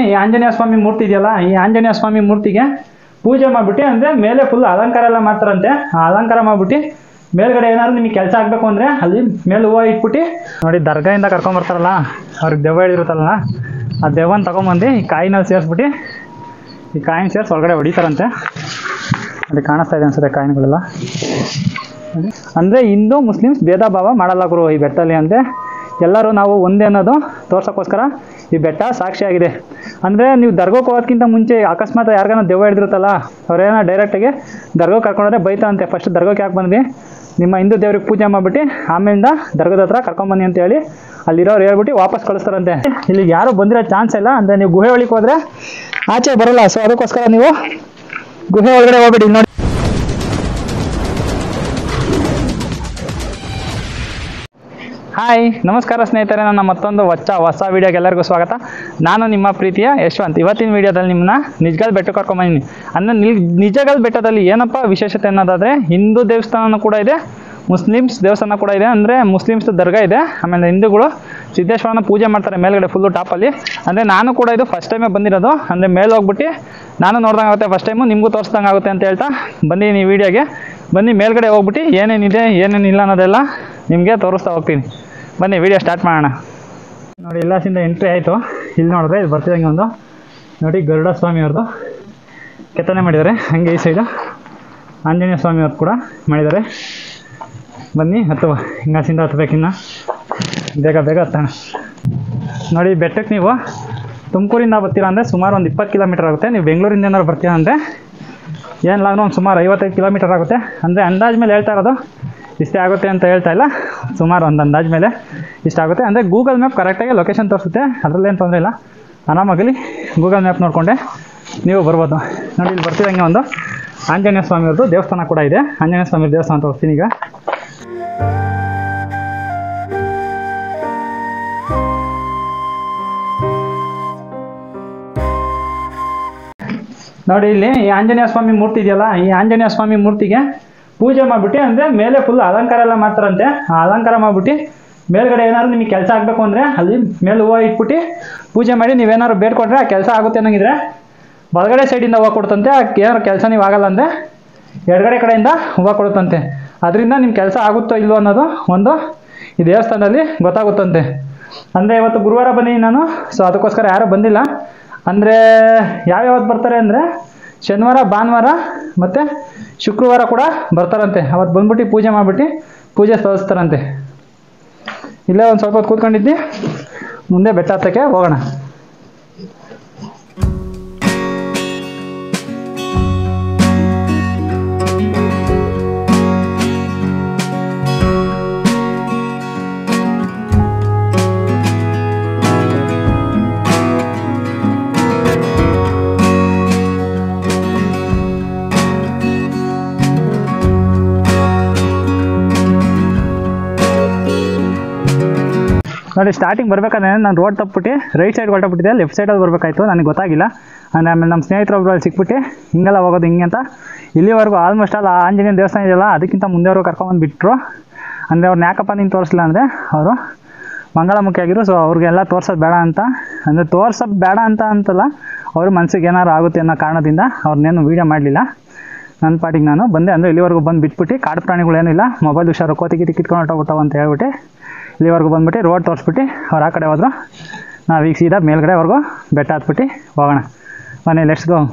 ಈ ಆಂಜನೇಯ ಸ್ವಾಮಿ ಮೂರ್ತಿ ಇದೆಯಲ್ಲ ಈ ಆಂಜನೇಯ ಸ್ವಾಮಿ ಮೂರ್ತಿಗೆ ಪೂಜೆ ಮಾಡ್ಬಿಟ್ಟು ಅಂದರೆ ಮೇಲೆ ಫುಲ್ ಅಲಂಕಾರ ಎಲ್ಲ ಮಾಡ್ತಾರಂತೆ ಆ ಅಲಂಕಾರ ಮಾಡ್ಬಿಟ್ಟು ಮೇಲ್ಗಡೆ ಏನಾದ್ರು ನಿಮಗೆ ಕೆಲಸ ಆಗಬೇಕು ಅಂದರೆ ಅಲ್ಲಿ ಮೇಲೆ ಹೂವು ಇಟ್ಬಿಟ್ಟು ನೋಡಿ ದರ್ಗಾಯಿಂದ ಕರ್ಕೊಂಬರ್ತಾರಲ್ಲ ಅವ್ರಿಗೆ ದೆವ್ವ ಹೇಳಿರುತ್ತಲ್ಲ ಆ ದೆವ್ವನ ತಗೊಂಬಂದು ಈ ಕಾಯಿನಲ್ಲಿ ಸೇರಿಸ್ಬಿಟ್ಟು ಈ ಕಾಯಿನ ಸೇರಿಸಿ ಒಳಗಡೆ ಹೊಡಿತಾರಂತೆ ಅಲ್ಲಿ ಕಾಣಿಸ್ತಾ ಇದೆ ಅನ್ಸುತ್ತೆ ಕಾಯಿನ್ಗಳೆಲ್ಲ ಅಂದರೆ ಹಿಂದೂ ಮುಸ್ಲಿಮ್ಸ್ ಭೇದ ಭಾವ ಮಾಡಲ್ಲ ಗುರು ಈ ಬೆಟ್ಟದಲ್ಲಿ ಅಂತೆ ಎಲ್ಲರೂ ನಾವು ಒಂದೇ ಅನ್ನೋದು ತೋರ್ಸೋಕ್ಕೋಸ್ಕರ ಈ ಬೆಟ್ಟ ಸಾಕ್ಷಿಯಾಗಿದೆ ಅಂದರೆ ನೀವು ದರ್ಗೋಕ್ಕೆ ಹೋಗೋದಕ್ಕಿಂತ ಮುಂಚೆ ಅಕಸ್ಮಾತ್ ಯಾರಿಗಾನ ದೆವ್ವ ಹಿಡಿದಿರುತ್ತಲ್ಲ ಅವ್ರೇನೋ ಡೈರೆಕ್ಟಾಗಿ ದರ್ಗೋಗೆ ಕರ್ಕೊಂಡ್ರೆ ಬೈತಾ ಅಂತೆ ಫಸ್ಟ್ ದರ್ಗೋಕ್ಕೆ ಯಾಕೆ ಬಂದ್ವಿ ನಿಮ್ಮ ಹಿಂದೂ ದೇವ್ರಿಗೆ ಪೂಜೆ ಮಾಡಿಬಿಟ್ಟು ಆಮೇಲಿಂದ ದರ್ಗದ ಹತ್ರ ಕರ್ಕೊಂಬನ್ನಿ ಅಂತ ಹೇಳಿ ಅಲ್ಲಿರೋರು ಹೇಳ್ಬಿಟ್ಟು ವಾಪಸ್ ಕಳಿಸ್ತಾರಂತೆ ಇಲ್ಲಿ ಯಾರು ಬಂದಿರೋ ಚಾನ್ಸ್ ಇಲ್ಲ ಅಂದರೆ ನೀವು ಗುಹೆ ಒಳಗೆ ಹೋದರೆ ಆಚೆ ಬರಲ್ಲ ಸೊ ಅದಕ್ಕೋಸ್ಕರ ನೀವು ಗುಹೆ ಒಳಗಡೆ ಹೋಗ್ಬಿಡಿ ಇಲ್ಲಿ ನೋಡಿ ಹಾಯ್ ನಮಸ್ಕಾರ ಸ್ನೇಹಿತರೆ ನನ್ನ ಮತ್ತೊಂದು ಹೊಚ್ಚ ಹೊಸ ವೀಡಿಯೋಗೆ ಎಲ್ಲರಿಗೂ ಸ್ವಾಗತ ನಾನು ನಿಮ್ಮ ಪ್ರೀತಿಯ ಯಶವಂತ್ ಇವತ್ತಿನ ವೀಡಿಯೋದಲ್ಲಿ ನಿಮ್ಮನ್ನ ನಿಜಗಲ್ ಬೆಟ್ಟ ಕರ್ಕೊಂಬಂದಿನಿ ಅಂದರೆ ನಿಲ್ ನಿಜಗಲ್ ಬೆಟ್ಟದಲ್ಲಿ ಏನಪ್ಪ ವಿಶೇಷತೆ ಅನ್ನೋದಾದರೆ ಹಿಂದೂ ದೇವಸ್ಥಾನ ಕೂಡ ಇದೆ ಮುಸ್ಲಿಮ್ಸ್ ದೇವಸ್ಥಾನ ಕೂಡ ಇದೆ ಅಂದರೆ ಮುಸ್ಲಿಮ್ಸ್ ದರ್ಗಾ ಇದೆ ಆಮೇಲೆ ಹಿಂದೂಗಳು ಸಿದ್ದೇಶ್ವರನ ಪೂಜೆ ಮಾಡ್ತಾರೆ ಮೇಲ್ಗಡೆ ಫುಲ್ಲು ಟಾಪಲ್ಲಿ ಅಂದರೆ ನಾನು ಕೂಡ ಇದು ಫಸ್ಟ್ ಟೈಮೇ ಬಂದಿರೋದು ಅಂದರೆ ಮೇಲೆ ಹೋಗ್ಬಿಟ್ಟು ನಾನು ನೋಡ್ದಂಗೆ ಆಗುತ್ತೆ ಫಸ್ಟ್ ಟೈಮು ನಿಮಗೂ ತೋರಿಸ್ದಂಗೆ ಆಗುತ್ತೆ ಅಂತ ಹೇಳ್ತಾ ಬಂದಿದ್ದೀನಿ ಈ ವಿಡಿಯೋಗೆ ಬನ್ನಿ ಮೇಲ್ಗಡೆ ಹೋಗ್ಬಿಟ್ಟು ಏನೇನಿದೆ ಏನೇನಿಲ್ಲ ಅನ್ನೋದೆಲ್ಲ ನಿಮಗೆ ತೋರಿಸ್ತಾ ಹೋಗ್ತೀನಿ ಬನ್ನಿ ವಿಡಿಯೋ ಸ್ಟಾರ್ಟ್ ಮಾಡೋಣ ನೋಡಿ ಇಲ್ಲಾಸಿಂದ ಎಂಟ್ರಿ ಆಯಿತು ಇಲ್ಲಿ ನೋಡಿದ್ರೆ ಇದು ಬರ್ತಿದಂಗೆ ಒಂದು ನೋಡಿ ಗರುಡ ಸ್ವಾಮಿ ಅವ್ರದ್ದು ಕೆತ್ತನೆ ಮಾಡಿದ್ದಾರೆ ಹಂಗೆ ಈ ಸೈಡು ಆಂಜನೇಯ ಸ್ವಾಮಿ ಅವ್ರದ್ದು ಕೂಡ ಮಾಡಿದ್ದಾರೆ ಬನ್ನಿ ಹತ್ತುವ ಹಿಂಗಾಸಿಂದ ಹತ್ತಬೇಕಿನ್ನ ಬೇಗ ಬೇಗ ಹತ್ತೋಣ ನೋಡಿ ಬೆಟ್ಟಕ್ಕೆ ನೀವು ತುಮಕೂರಿಂದ ಬರ್ತೀರಾ ಅಂದರೆ ಸುಮಾರು ಒಂದು ಇಪ್ಪತ್ತು ಕಿಲೋಮೀಟರ್ ಆಗುತ್ತೆ ನೀವು ಬೆಂಗಳೂರಿಂದ ಏನಾದ್ರು ಬರ್ತೀರಾ ಅಂದರೆ ಏನಿಲ್ಲ ಒಂದು ಸುಮಾರು ಐವತ್ತೈದು ಕಿಲೋಮೀಟರ್ ಆಗುತ್ತೆ ಅಂದರೆ ಅಂದಾಜು ಮೇಲೆ ಹೇಳ್ತಾ ಇರೋದು ಇಷ್ಟೇ ಆಗುತ್ತೆ ಅಂತ ಹೇಳ್ತಾ ಇಲ್ಲ ಸುಮಾರು ಒಂದು ಅಂದಾಜು ಮೇಲೆ ಇಷ್ಟ ಆಗುತ್ತೆ ಅಂದರೆ ಗೂಗಲ್ ಮ್ಯಾಪ್ ಕರೆಕ್ಟಾಗಿ ಲೊಕೇಶನ್ ತೋರಿಸುತ್ತೆ ಅದರಲ್ಲೇನು ತೊಂದರೆ ಇಲ್ಲ ಆರಾಮಾಗಲಿ ಗೂಗಲ್ ಮ್ಯಾಪ್ ನೋಡಿಕೊಂಡೆ ನೀವು ಬರ್ಬೋದು ನೋಡಿ ಇಲ್ಲಿ ಬರ್ತಿದಂಗೆ ಒಂದು ಆಂಜನೇಯ ಸ್ವಾಮಿಯವ್ರದ್ದು ದೇವಸ್ಥಾನ ಕೂಡ ಇದೆ ಆಂಜನೇಯ ಸ್ವಾಮಿ ದೇವಸ್ಥಾನ ತೋರಿಸ್ತೀನಿ ಈಗ ನೋಡಿ ಇಲ್ಲಿ ಈ ಆಂಜನೇಯ ಸ್ವಾಮಿ ಮೂರ್ತಿ ಇದೆಯಲ್ಲ ಈ ಆಂಜನೇಯ ಸ್ವಾಮಿ ಮೂರ್ತಿಗೆ ಪೂಜೆ ಮಾಡ್ಬಿಟ್ಟು ಅಂದರೆ ಮೇಲೆ ಫುಲ್ ಅಲಂಕಾರ ಎಲ್ಲ ಮಾಡ್ತಾರಂತೆ ಆ ಅಲಂಕಾರ ಮಾಡ್ಬಿಟ್ಟು ಮೇಲ್ಗಡೆ ಏನಾದ್ರು ನಿಮಗೆ ಕೆಲಸ ಆಗಬೇಕು ಅಂದರೆ ಅಲ್ಲಿ ಮೇಲೆ ಹೂವು ಇಟ್ಬಿಟ್ಟು ಪೂಜೆ ಮಾಡಿ ನೀವೇನಾದ್ರು ಬೇಡ್ಕೊಟ್ರೆ ಆ ಕೆಲಸ ಆಗುತ್ತೆ ಅನ್ನಂಗಿದ್ರೆ ಬಲಗಡೆ ಸೈಡಿಂದ ಹೂವು ಕೊಡ್ತಂತೆ ಆ ಏನಾರು ಕೆಲಸ ನೀವು ಆಗಲ್ಲ ಅಂದರೆ ಎಡಗಡೆ ಕಡೆಯಿಂದ ಹೂವು ಕೊಡುತ್ತಂತೆ ಅದರಿಂದ ನಿಮ್ಮ ಕೆಲಸ ಆಗುತ್ತೋ ಇಲ್ವೋ ಅನ್ನೋದು ಒಂದು ಈ ದೇವಸ್ಥಾನದಲ್ಲಿ ಗೊತ್ತಾಗುತ್ತಂತೆ ಅಂದರೆ ಇವತ್ತು ಗುರುವಾರ ಬಂದಿದ್ದೀನಿ ನಾನು ಸೊ ಅದಕ್ಕೋಸ್ಕರ ಯಾರೂ ಬಂದಿಲ್ಲ ಅಂದರೆ ಯಾವ್ಯಾವತ್ತು ಬರ್ತಾರೆ ಅಂದರೆ ಶನಿವಾರ ಭಾನುವಾರ ಮತ್ತು ಶುಕ್ರವಾರ ಕೂಡ ಬರ್ತಾರಂತೆ ಅವತ್ತು ಬಂದ್ಬಿಟ್ಟು ಪೂಜೆ ಮಾಡಿಬಿಟ್ಟು ಪೂಜೆ ಸಲ್ಲಿಸ್ತಾರಂತೆ ಇಲ್ಲೇ ಒಂದು ಸ್ವಲ್ಪ ಹೊತ್ತು ಕೂತ್ಕೊಂಡಿದ್ದಿ ಮುಂದೆ ಬೆಟ್ಟ ಹತ್ತಕ್ಕೆ ಹೋಗೋಣ ನೋಡಿ ಸ್ಟಾರ್ಟಿಂಗ್ ಬರ್ಬೇಕಾದ್ರೆ ನಾನು ರೋಡ್ ತಪ್ಪಿಬಿಟ್ಟು ರೈಟ್ ಸೈಡ್ ಹೊರಟಬಿಟ್ಟಿದ್ದೆ ಲೆಫ್ಟ್ ಸೈಡಲ್ಲಿ ಬರಬೇಕಾಯ್ತು ನನಗೆ ಗೊತ್ತಾಗಿಲ್ಲ ಅಂದರೆ ಆಮೇಲೆ ನಮ್ಮ ಸ್ನೇಹಿತರೊಬ್ಬರು ಅಲ್ಲಿ ಸಿಕ್ಬಿಟ್ಟು ಹಿಂಗೆಲ್ಲ ಹೋಗೋದು ಹಿಂಗೆ ಅಂತ ಇಲ್ಲಿವರೆಗೂ ಆಲ್ಮೋಸ್ಟ್ ಅಲ್ಲ ಆಂಜನೇಯ ದೇವಸ್ಥಾನ ಇದೆಯಲ್ಲ ಅದಕ್ಕಿಂತ ಮುಂದೆವರೆಗೂ ಕರ್ಕೊಂಬಂದು ಬಿಟ್ಟರು ಅಂದರೆ ಅವ್ರನ್ನ ಯಾಕಪ್ಪ ನೀನು ತೋರಿಸಿಲ್ಲ ಅಂದರೆ ಅವರು ಮಂಗಳಮುಖಿ ಆಗಿರು ಸೊ ಅವ್ರಿಗೆಲ್ಲ ತೋರ್ಸೋದು ಬೇಡ ಅಂತ ಅಂದರೆ ತೋರ್ಸೋದು ಬೇಡ ಅಂತ ಅಂತಲ್ಲ ಅವ್ರ ಮನಸ್ಸಿಗೆ ಏನಾರು ಆಗುತ್ತೆ ಅನ್ನೋ ಕಾರಣದಿಂದ ಅವ್ರನ್ನೇನು ವೀಡಿಯೋ ಮಾಡಲಿಲ್ಲ ನನ್ನ ಪಾಟಿಗೆ ನಾನು ಬಂದೆ ಅಂದರೆ ಇಲ್ಲಿವರೆಗೂ ಬಂದು ಬಿಟ್ಬಿಟ್ಟು ಕಾಡು ಪ್ರಾಣಿಗಳೇನಿಲ್ಲ ಮೊಬೈಲ್ ಹುಷಾರು ಕೋತಿ ಗಿತಿ ಕಿತ್ಕೊಂಡು ಹೊಟ್ಟೋಗ್ಬಿಟ್ಟವು ಅಂತ ಹೇಳ್ಬಿಟ್ಟು ಇಲ್ಲಿವರೆಗೂ ಬಂದ್ಬಿಟ್ಟು ರೋಡ್ ತೋರಿಸ್ಬಿಟ್ಟು ಅವ್ರು ಆ ಕಡೆ ಹೋದ್ರು ನಾವು ಈಗ ಸೀದಾ ಮೇಲ್ಗಡೆವರೆಗೂ ಬೆಟ್ಟ ಹತ್ಬಿಟ್ಟು ಹೋಗೋಣ ಬನ್ನಿ ಲೆಟ್ಸ್ ಗೋ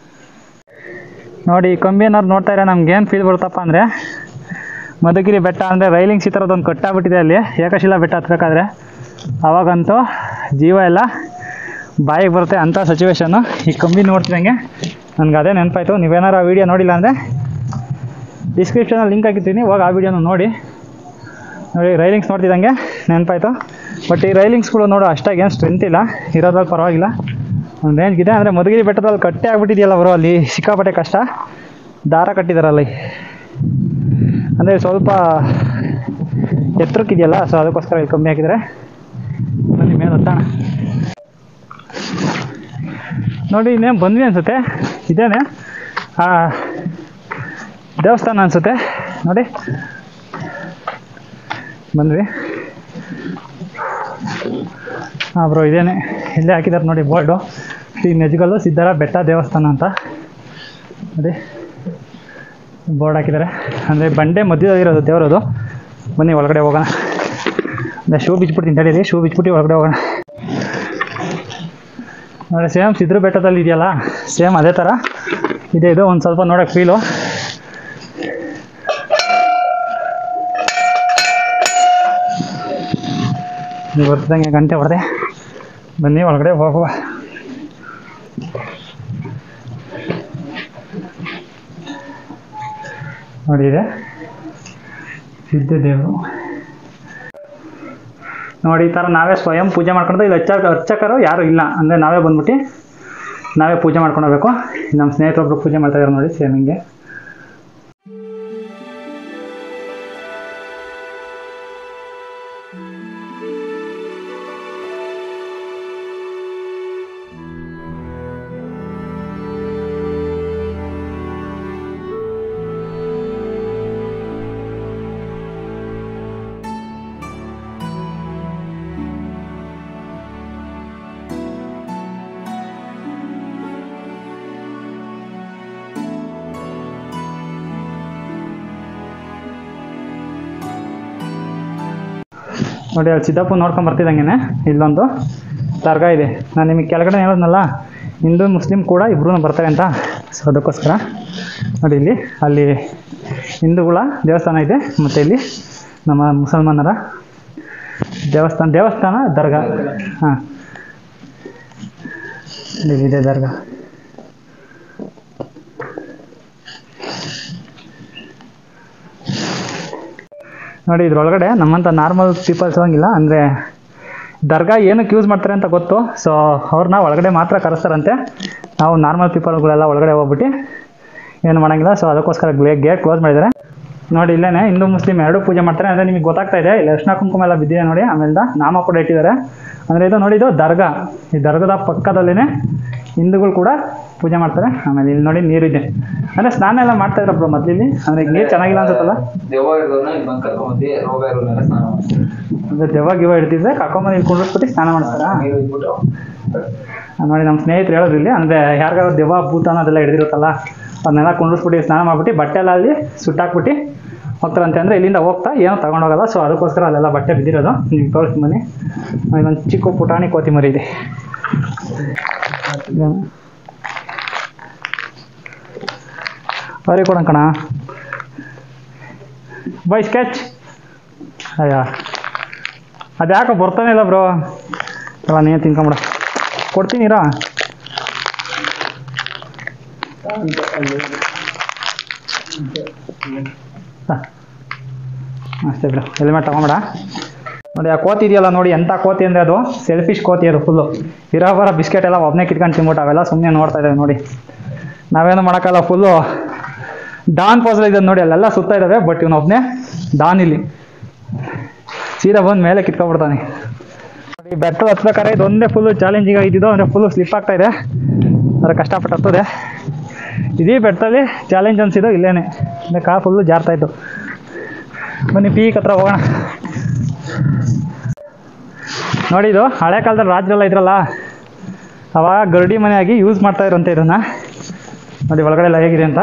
ನೋಡಿ ಈ ಕಂಬಿ ಏನಾದ್ರು ನೋಡ್ತಾ ಇರೋ ನಮ್ಗೆ ಏನು ಫೀಲ್ ಬರುತ್ತಪ್ಪ ಅಂದರೆ ಮಧುಗಿರಿ ಬೆಟ್ಟ ಅಂದರೆ ರೈಲಿಂಗ್ಸ್ ಈ ಥರದ್ದೊಂದು ಕಟ್ಟಾಗ್ಬಿಟ್ಟಿದೆ ಅಲ್ಲಿ ಏಕಶಿಲಾ ಬೆಟ್ಟ ಹತ್ಬೇಕಾದ್ರೆ ಅವಾಗಂತೂ ಜೀವ ಎಲ್ಲ ಬಾಯಿಗೆ ಬರುತ್ತೆ ಅಂಥ ಸಿಚುವೇಶನ್ನು ಈ ಕಂಬಿ ನೋಡ್ತಿದ್ದಂಗೆ ನನಗೆ ಅದೇ ನೆನಪಾಯ್ತು ನೀವೇನಾರು ಆ ವೀಡಿಯೋ ನೋಡಿಲ್ಲ ಅಂದರೆ ಡಿಸ್ಕ್ರಿಪ್ಷನಲ್ಲಿ ಲಿಂಕ್ ಹಾಕಿರ್ತೀನಿ ಹೋಗಿ ಆ ವೀಡಿಯೋನ ನೋಡಿ ನೋಡಿ ರೈಲಿಂಗ್ಸ್ ನೋಡ್ತಿದ್ದಂಗೆ ನೆನಪಾಯ್ತು ಬಟ್ ಈ ರೈಲಿಂಗ್ಸ್ಗಳು ನೋಡು ಅಷ್ಟಾಗಿ ಏನು ಸ್ಟ್ರೆಂತ್ ಇಲ್ಲ ಇರೋದ್ರಲ್ಲಿ ಪರವಾಗಿಲ್ಲ ಒಂದು ರೇಂಜ್ಗಿದೆ ಅಂದರೆ ಮಧುಗಿರಿ ಬೆಟ್ಟದಲ್ಲಿ ಕಟ್ಟೆ ಆಗ್ಬಿಟ್ಟಿದೆಯಲ್ಲ ಅವರು ಅಲ್ಲಿ ಸಿಕ್ಕಾಪಟ್ಟೆ ಕಷ್ಟ ದಾರ ಕಟ್ಟಿದಾರಲ್ಲಿ ಅಂದರೆ ಸ್ವಲ್ಪ ಎತ್ತರಕ್ಕಿದೆಯಲ್ಲ ಸೊ ಅದಕ್ಕೋಸ್ಕರ ಇಲ್ಲಿ ಕಮ್ಮಿ ಹಾಕಿದರೆ ಬನ್ನಿ ಮೇಲೆ ಹತ್ತೋಣ ನೋಡಿ ಇನ್ನೇನು ಬಂದ್ವಿ ಅನಿಸುತ್ತೆ ಇದೇನೆ ಆ ದೇವಸ್ಥಾನ ಅನಿಸುತ್ತೆ ನೋಡಿ ಬಂದ್ವಿ ಹಾಂ ಬ್ರೋ ಇದೇನೆ ಇಲ್ಲೇ ಹಾಕಿದ್ದಾರೆ ನೋಡಿ ಬೋರ್ಡು ಶ್ರೀ ನೆಜಗಲ್ಲು ಸಿದ್ದರ ಬೆಟ್ಟ ದೇವಸ್ಥಾನ ಅಂತ ಅದೇ ಬೋರ್ಡ್ ಹಾಕಿದ್ದಾರೆ ಅಂದರೆ ಬಂಡೆ ಮಧ್ಯದಲ್ಲಿರೋದು ದೇವರದು ಬನ್ನಿ ಒಳಗಡೆ ಹೋಗೋಣ ಅಂದರೆ ಶೂ ಬಿಚ್ಬಿಡ್ತೀನಿ ತಡೀರಿ ಶೂ ಬಿಚ್ಬಿಟ್ಟು ಒಳಗಡೆ ಹೋಗೋಣ ನೋಡಿ ಸೇಮ್ ಸಿದ್ರ ಬೆಟ್ಟದಲ್ಲಿ ಇದೆಯಲ್ಲ ಸೇಮ್ ಅದೇ ಥರ ಇದೆ ಇದು ಒಂದು ಸ್ವಲ್ಪ ನೋಡೋಕೆ ಫೀಲು ನೀವು ಬರ್ತಿದ್ದಂಗೆ ಗಂಟೆ ಹೊಡೆದೆ ಬನ್ನಿ ಒಳಗಡೆ ಹೋಗುವ ನೋಡಿ ಇದೆ ಸಿದ್ಧ ದೇವರು ನೋಡಿ ಈ ಥರ ನಾವೇ ಸ್ವಯಂ ಪೂಜೆ ಮಾಡ್ಕೊಂಡು ಇಲ್ಲಿ ಅರ್ಚಕ ಅರ್ಚಕರು ಯಾರು ಇಲ್ಲ ಅಂದರೆ ನಾವೇ ಬಂದ್ಬಿಟ್ಟು ನಾವೇ ಪೂಜೆ ಮಾಡ್ಕೊಂಡು ಹೋಗ್ಬೇಕು ನಮ್ಮ ಸ್ನೇಹಿತರೊಬ್ರು ಪೂಜೆ ಮಾಡ್ತಾ ಇದ್ದಾರೆ ನೋಡಿ ಸೇಮ್ ಹಿಂಗೆ ನೋಡಿ ಅಲ್ಲಿ ಸಿದ್ದಪ್ಪ ನೋಡ್ಕೊಂಡ್ ಬರ್ತಿದ್ದಂಗೆ ಇಲ್ಲೊಂದು ದರ್ಗಾ ಇದೆ ನಾನು ನಿಮಗೆ ಕೆಳಗಡೆ ಹೇಳೋದ್ನಲ್ಲ ಹಿಂದೂ ಮುಸ್ಲಿಂ ಕೂಡ ಇಬ್ರು ಬರ್ತಾರೆ ಅಂತ ಸೊ ಅದಕ್ಕೋಸ್ಕರ ನೋಡಿ ಇಲ್ಲಿ ಅಲ್ಲಿ ಹಿಂದೂಗಳ ದೇವಸ್ಥಾನ ಇದೆ ಮತ್ತು ಇಲ್ಲಿ ನಮ್ಮ ಮುಸಲ್ಮಾನರ ದೇವಸ್ಥಾನ ದೇವಸ್ಥಾನ ದರ್ಗಾ ಹಾಂ ಇದೆ ದರ್ಗಾ ನೋಡಿ ಇದ್ರೊಳಗಡೆ ನಮ್ಮಂಥ ನಾರ್ಮಲ್ ಪೀಪಲ್ಸ್ ಹೋಗಿಲ್ಲ ಅಂದರೆ ದರ್ಗಾ ಏನಕ್ಕೆ ಯೂಸ್ ಮಾಡ್ತಾರೆ ಅಂತ ಗೊತ್ತು ಸೊ ಅವ್ರನ್ನ ಒಳಗಡೆ ಮಾತ್ರ ಕರೆಸ್ತಾರಂತೆ ನಾವು ನಾರ್ಮಲ್ ಪೀಪಲ್ಗಳೆಲ್ಲ ಒಳಗಡೆ ಹೋಗ್ಬಿಟ್ಟು ಏನು ಮಾಡೋಂಗಿಲ್ಲ ಸೊ ಅದಕ್ಕೋಸ್ಕರ ಗೇಟ್ ಕ್ಲೋಸ್ ಮಾಡಿದ್ದಾರೆ ನೋಡಿ ಇಲ್ಲೇನೆ ಹಿಂದೂ ಮುಸ್ಲಿಂ ಎರಡೂ ಪೂಜೆ ಮಾಡ್ತಾರೆ ಅಂದರೆ ನಿಮಗೆ ಗೊತ್ತಾಗ್ತಾ ಇದೆ ಇಲ್ಲಿ ಅರ್ಶಿನ ಕುಂಕುಮ ಎಲ್ಲ ಬಿದ್ದಿದೆ ನೋಡಿ ಆಮೇಲೆ ನಾಮ ಕೂಡ ಇಟ್ಟಿದ್ದಾರೆ ಅಂದರೆ ಇದು ನೋಡಿ ಇದು ದರ್ಗಾ ಈ ದರ್ಗದ ಪಕ್ಕದಲ್ಲೇ ಹಿಂದೂಗಳು ಕೂಡ ಪೂಜೆ ಮಾಡ್ತಾರೆ ಆಮೇಲೆ ಇಲ್ಲಿ ನೋಡಿ ನೀರಿದೆ ಅಂದರೆ ಸ್ನಾನ ಎಲ್ಲ ಮಾಡ್ತಾ ಇದ್ರಪ್ಪ ಮೊದಲು ಇಲ್ಲಿ ಅಂದರೆ ಈಗ ನೀರು ಚೆನ್ನಾಗಿಲ್ಲ ಅನ್ಸುತ್ತಲ್ಲ ದೆವ್ವ ಇರೋದನ್ನ ಇಲ್ಲಿ ಬಂದು ಕರ್ಕೊಂಬಂದು ರೋಗ ಇರೋದನ್ನೆಲ್ಲ ಸ್ನಾನ ಮಾಡ್ತಾರೆ ಅಂದ್ರೆ ದೆವ್ವ ಗಿವ ಹಿಡ್ದಿದ್ರೆ ಕರ್ಕೊಂಬಂದು ಇಲ್ಲಿ ಕುಂಡ್ರಿಸ್ಬಿಟ್ಟು ಸ್ನಾನ ಮಾಡ್ತಾರಾ ನೀರು ಇಟ್ಬಿಟ್ಟು ನೋಡಿ ನಮ್ಮ ಸ್ನೇಹಿತರು ಹೇಳೋದು ಇಲ್ಲಿ ಅಂದರೆ ಯಾರಿಗಾರು ದೆವ್ವ ಭೂತ ಅನ್ನೋದೆಲ್ಲ ಹಿಡಿದಿರುತ್ತಲ್ಲ ಅದನ್ನೆಲ್ಲ ಕುಂಡ್ರಿಸ್ಬಿಟ್ಟು ಸ್ನಾನ ಮಾಡ್ಬಿಟ್ಟು ಬಟ್ಟೆ ಎಲ್ಲ ಅಲ್ಲಿ ಸುಟ್ಟಾಕ್ಬಿಟ್ಟು ಹೋಗ್ತಾರಂತೆ ಅಂದರೆ ಇಲ್ಲಿಂದ ಹೋಗ್ತಾ ಏನೂ ತಗೊಂಡೋಗಲ್ಲ ಸೊ ಅದಕ್ಕೋಸ್ಕರ ಅಲ್ಲೆಲ್ಲ ಬಟ್ಟೆ ಬಿದ್ದಿರೋದು ನೀವು ತೋರಿಸ್ತೀನಿ ಬನ್ನಿ ಒಂದು ಚಿಕ್ಕ ಪುಟಾಣಿ ಕೋತಿ ಮರಿ ಇದೆ ಬರೀ ಕೊಡೋಣ ಕಣ ಬೈ ಸ್ಕೆಚ್ ಅಯ್ಯ ಅದು ಯಾಕೋ ಬರ್ತಾನೆ ಇಲ್ಲ ಬ್ರೋ ಅಲ್ಲ ನೀನು ತಿನ್ಕೊಂಬಿಡ ಕೊಡ್ತೀನಿರಾ ಅಷ್ಟೇ ಬಿಡು ಹೆಲ್ಮೆಟ್ ತಗೊಂಬೇಡ ನೋಡಿ ಆ ಕೋತಿ ಇದೆಯಲ್ಲ ನೋಡಿ ಎಂಥ ಕೋತಿ ಅಂದರೆ ಅದು ಸೆಲ್ಫಿಶ್ ಕೋತಿ ಅದು ಫುಲ್ಲು ಇರೋ ಬರೋ ಬಿಸ್ಕೆಟ್ ಎಲ್ಲ ಒಬ್ಬನೇ ಕಿತ್ಕೊಂಡು ತಿನ್ಬಿಟ್ಟು ಅವೆಲ್ಲ ಸುಮ್ಮನೆ ನೋಡ್ತಾ ಇದ್ದಾವೆ ನೋಡಿ ನಾವೇನು ಮಾಡೋಕ್ಕಲ್ಲ ಫುಲ್ಲು ಡಾನ್ ಪೋಸಲ್ ಇದೆ ನೋಡಿ ಅಲ್ಲೆಲ್ಲ ಸುತ್ತಾ ಇದ್ದಾವೆ ಬಟ್ ಇವನೊಬ್ಬನೇ ಡಾನ್ ಇಲ್ಲಿ ಸೀದಾ ಬಂದು ಮೇಲೆ ಕಿತ್ಕೊಬಿಡ್ತಾನೆ ನೋಡಿ ಬೆಟ್ಟ ಹತ್ಬೇಕಾದ್ರೆ ಇದೊಂದೇ ಫುಲ್ಲು ಚಾಲೆಂಜಿಂಗ್ ಆಗಿದ್ದು ಅಂದರೆ ಫುಲ್ಲು ಸ್ಲಿಪ್ ಆಗ್ತಾ ಇದೆ ಆದರೆ ಕಷ್ಟಪಟ್ಟು ಹತ್ತದೆ ಇದೀ ಬೆಟ್ಟದಲ್ಲಿ ಚಾಲೆಂಜ್ ಅನ್ಸಿದ್ದು ಇಲ್ಲೇನೆ ಅಂದರೆ ಕಾ ಫುಲ್ಲು ಜಾರ್ತಾ ಇತ್ತು ಬನ್ನಿ ಪೀಕ್ ಹತ್ರ ಹೋಗೋಣ ನೋಡಿ ಇದು ಹಳೆ ಕಾಲದಲ್ಲಿ ರಾಜರೆಲ್ಲ ಇದ್ರಲ್ಲ ಅವಾಗ ಗರಡಿ ಮನೆಯಾಗಿ ಯೂಸ್ ಮಾಡ್ತಾ ಇರೋಂಥ ಇದನ್ನ ನೋಡಿ ಒಳಗಡೆ ಎಲ್ಲ ಹೇಗಿದೆ ಅಂತ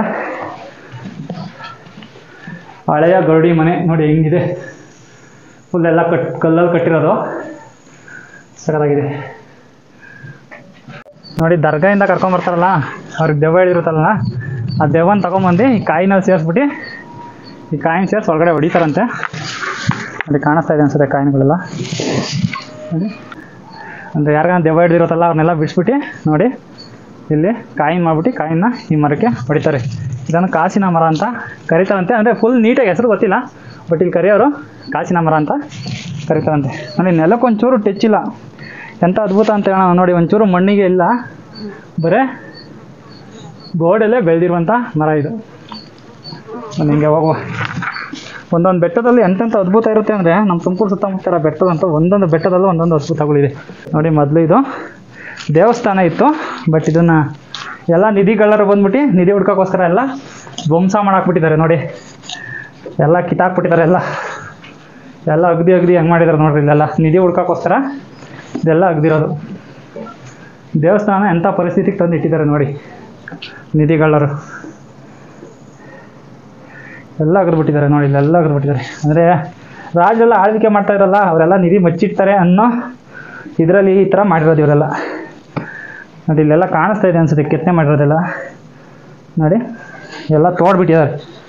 ಹಳೆಯ ಗರಡಿ ಮನೆ ನೋಡಿ ಹೆಂಗಿದೆ ಫುಲ್ ಎಲ್ಲ ಕಟ್ ಕಲ್ಲಲ್ಲಿ ಕಟ್ಟಿರೋದು ಸಖತ್ತಾಗಿದೆ ನೋಡಿ ದರ್ಗಾಯಿಂದ ಕರ್ಕೊಂಬರ್ತಾರಲ್ಲ ಅವ್ರಿಗೆ ದೆವ್ವ ಹಿಡಿದಿರುತ್ತಲ್ಲ ಆ ದೆವ್ವನ ತಗೊಂಬಂದು ಈ ಕಾಯಿನಲ್ಲಿ ಸೇರಿಸ್ಬಿಟ್ಟು ಈ ಕಾಯಿನ ಸೇರಿಸಿ ಒಳಗಡೆ ಹೊಡಿತಾರಂತೆ ನೋಡಿ ಕಾಣಿಸ್ತಾ ಇದೆ ಅನ್ಸುತ್ತೆ ಕಾಯಿನ್ಗಳೆಲ್ಲ ನೋಡಿ ಅಂದರೆ ಯಾರಿಗಾನ ದೆವ್ವ ಹಿಡಿದಿರುತ್ತಲ್ಲ ಅವ್ರನ್ನೆಲ್ಲ ಬಿಡಿಸ್ಬಿಟ್ಟು ನೋಡಿ ಇಲ್ಲಿ ಕಾಯಿನ್ ಮಾಡ್ಬಿಟ್ಟು ಕಾಯಿನ ಈ ಮರಕ್ಕೆ ಹೊಡಿತಾರೆ ಇದನ್ನು ಕಾಸಿನ ಮರ ಅಂತ ಕರಿತಾರಂತೆ ಅಂದರೆ ಫುಲ್ ನೀಟಾಗಿ ಹೆಸರು ಗೊತ್ತಿಲ್ಲ ಬಟ್ ಇಲ್ಲಿ ಕರೆಯೋರು ಕಾಸಿನ ಮರ ಅಂತ ಕರಿತಾರಂತೆ ನೋಡಿ ನೆಲಕ್ಕೆ ಒಂಚೂರು ಟಚ್ ಇಲ್ಲ ಎಂಥ ಅದ್ಭುತ ಅಂತ ಹೇಳೋಣ ನೋಡಿ ಒಂಚೂರು ಮಣ್ಣಿಗೆ ಇಲ್ಲ ಬರೇ ಗೋಡೆಲ್ಲೇ ಬೆಳೆದಿರುವಂಥ ಮರ ಇದು ಬನ್ನಿ ಹಿಂಗೆ ಹೋಗುವ ಒಂದೊಂದು ಬೆಟ್ಟದಲ್ಲಿ ಎಂತೆಂಥ ಅದ್ಭುತ ಇರುತ್ತೆ ಅಂದರೆ ನಮ್ಮ ತುಮಕೂರು ಸುತ್ತಮುತ್ತ ಇರೋ ಬೆಟ್ಟದಂತೂ ಒಂದೊಂದು ಬೆಟ್ಟದಲ್ಲೂ ಒಂದೊಂದು ಅದ್ಭುತಗಳಿದೆ ನೋಡಿ ಮೊದಲು ಇದು ದೇವಸ್ಥಾನ ಇತ್ತು ಬಟ್ ಇದನ್ನು ಎಲ್ಲ ನಿಧಿಗಳರು ಬಂದ್ಬಿಟ್ಟು ನಿಧಿ ಹುಡ್ಕೋಕ್ಕೋಸ್ಕರ ಎಲ್ಲ ಧ್ವಂಸ ಮಾಡಾಕ್ಬಿಟ್ಟಿದ್ದಾರೆ ನೋಡಿ ಎಲ್ಲ ಕಿತ್ತಾಕ್ಬಿಟ್ಟಿದ್ದಾರೆ ಎಲ್ಲ ಎಲ್ಲ ಅಗ್ದಿ ಅಗ್ದಿ ಹೆಂಗೆ ಮಾಡಿದ್ದಾರೆ ನೋಡ್ರಿ ಇಲ್ಲೆಲ್ಲ ನಿಧಿ ಹುಡ್ಕೋಕ್ಕೋಸ್ಕರ ಇದೆಲ್ಲ ಅಗ್ದಿರೋದು ದೇವಸ್ಥಾನ ಎಂಥ ಪರಿಸ್ಥಿತಿಗೆ ತಂದು ಇಟ್ಟಿದ್ದಾರೆ ನೋಡಿ ನಿಧಿಗಳರು ಎಲ್ಲ ಅಗದ್ಬಿಟ್ಟಿದ್ದಾರೆ ನೋಡಿ ಇಲ್ಲೆಲ್ಲ ಅಗದ್ಬಿಟ್ಟಿದ್ದಾರೆ ಅಂದರೆ ರಾಜೆಲ್ಲ ಆಳ್ವಿಕೆ ಮಾಡ್ತಾ ಇರಲ್ಲ ಅವರೆಲ್ಲ ನಿಧಿ ಮಚ್ಚಿಡ್ತಾರೆ ಅನ್ನೋ ಇದರಲ್ಲಿ ಈ ಥರ ಮಾಡಿರೋದು ಇವರೆಲ್ಲ ನೋಡಿ ಇಲ್ಲೆಲ್ಲ ಕಾಣಿಸ್ತಾ ಇದೆ ಅನ್ಸುತ್ತೆ ಕೆತ್ತನೆ ಮಾಡಿರೋದೆಲ್ಲ ನೋಡಿ ಎಲ್ಲ ತೋಡ್ಬಿಟ್ಟಿದ್ದಾರೆ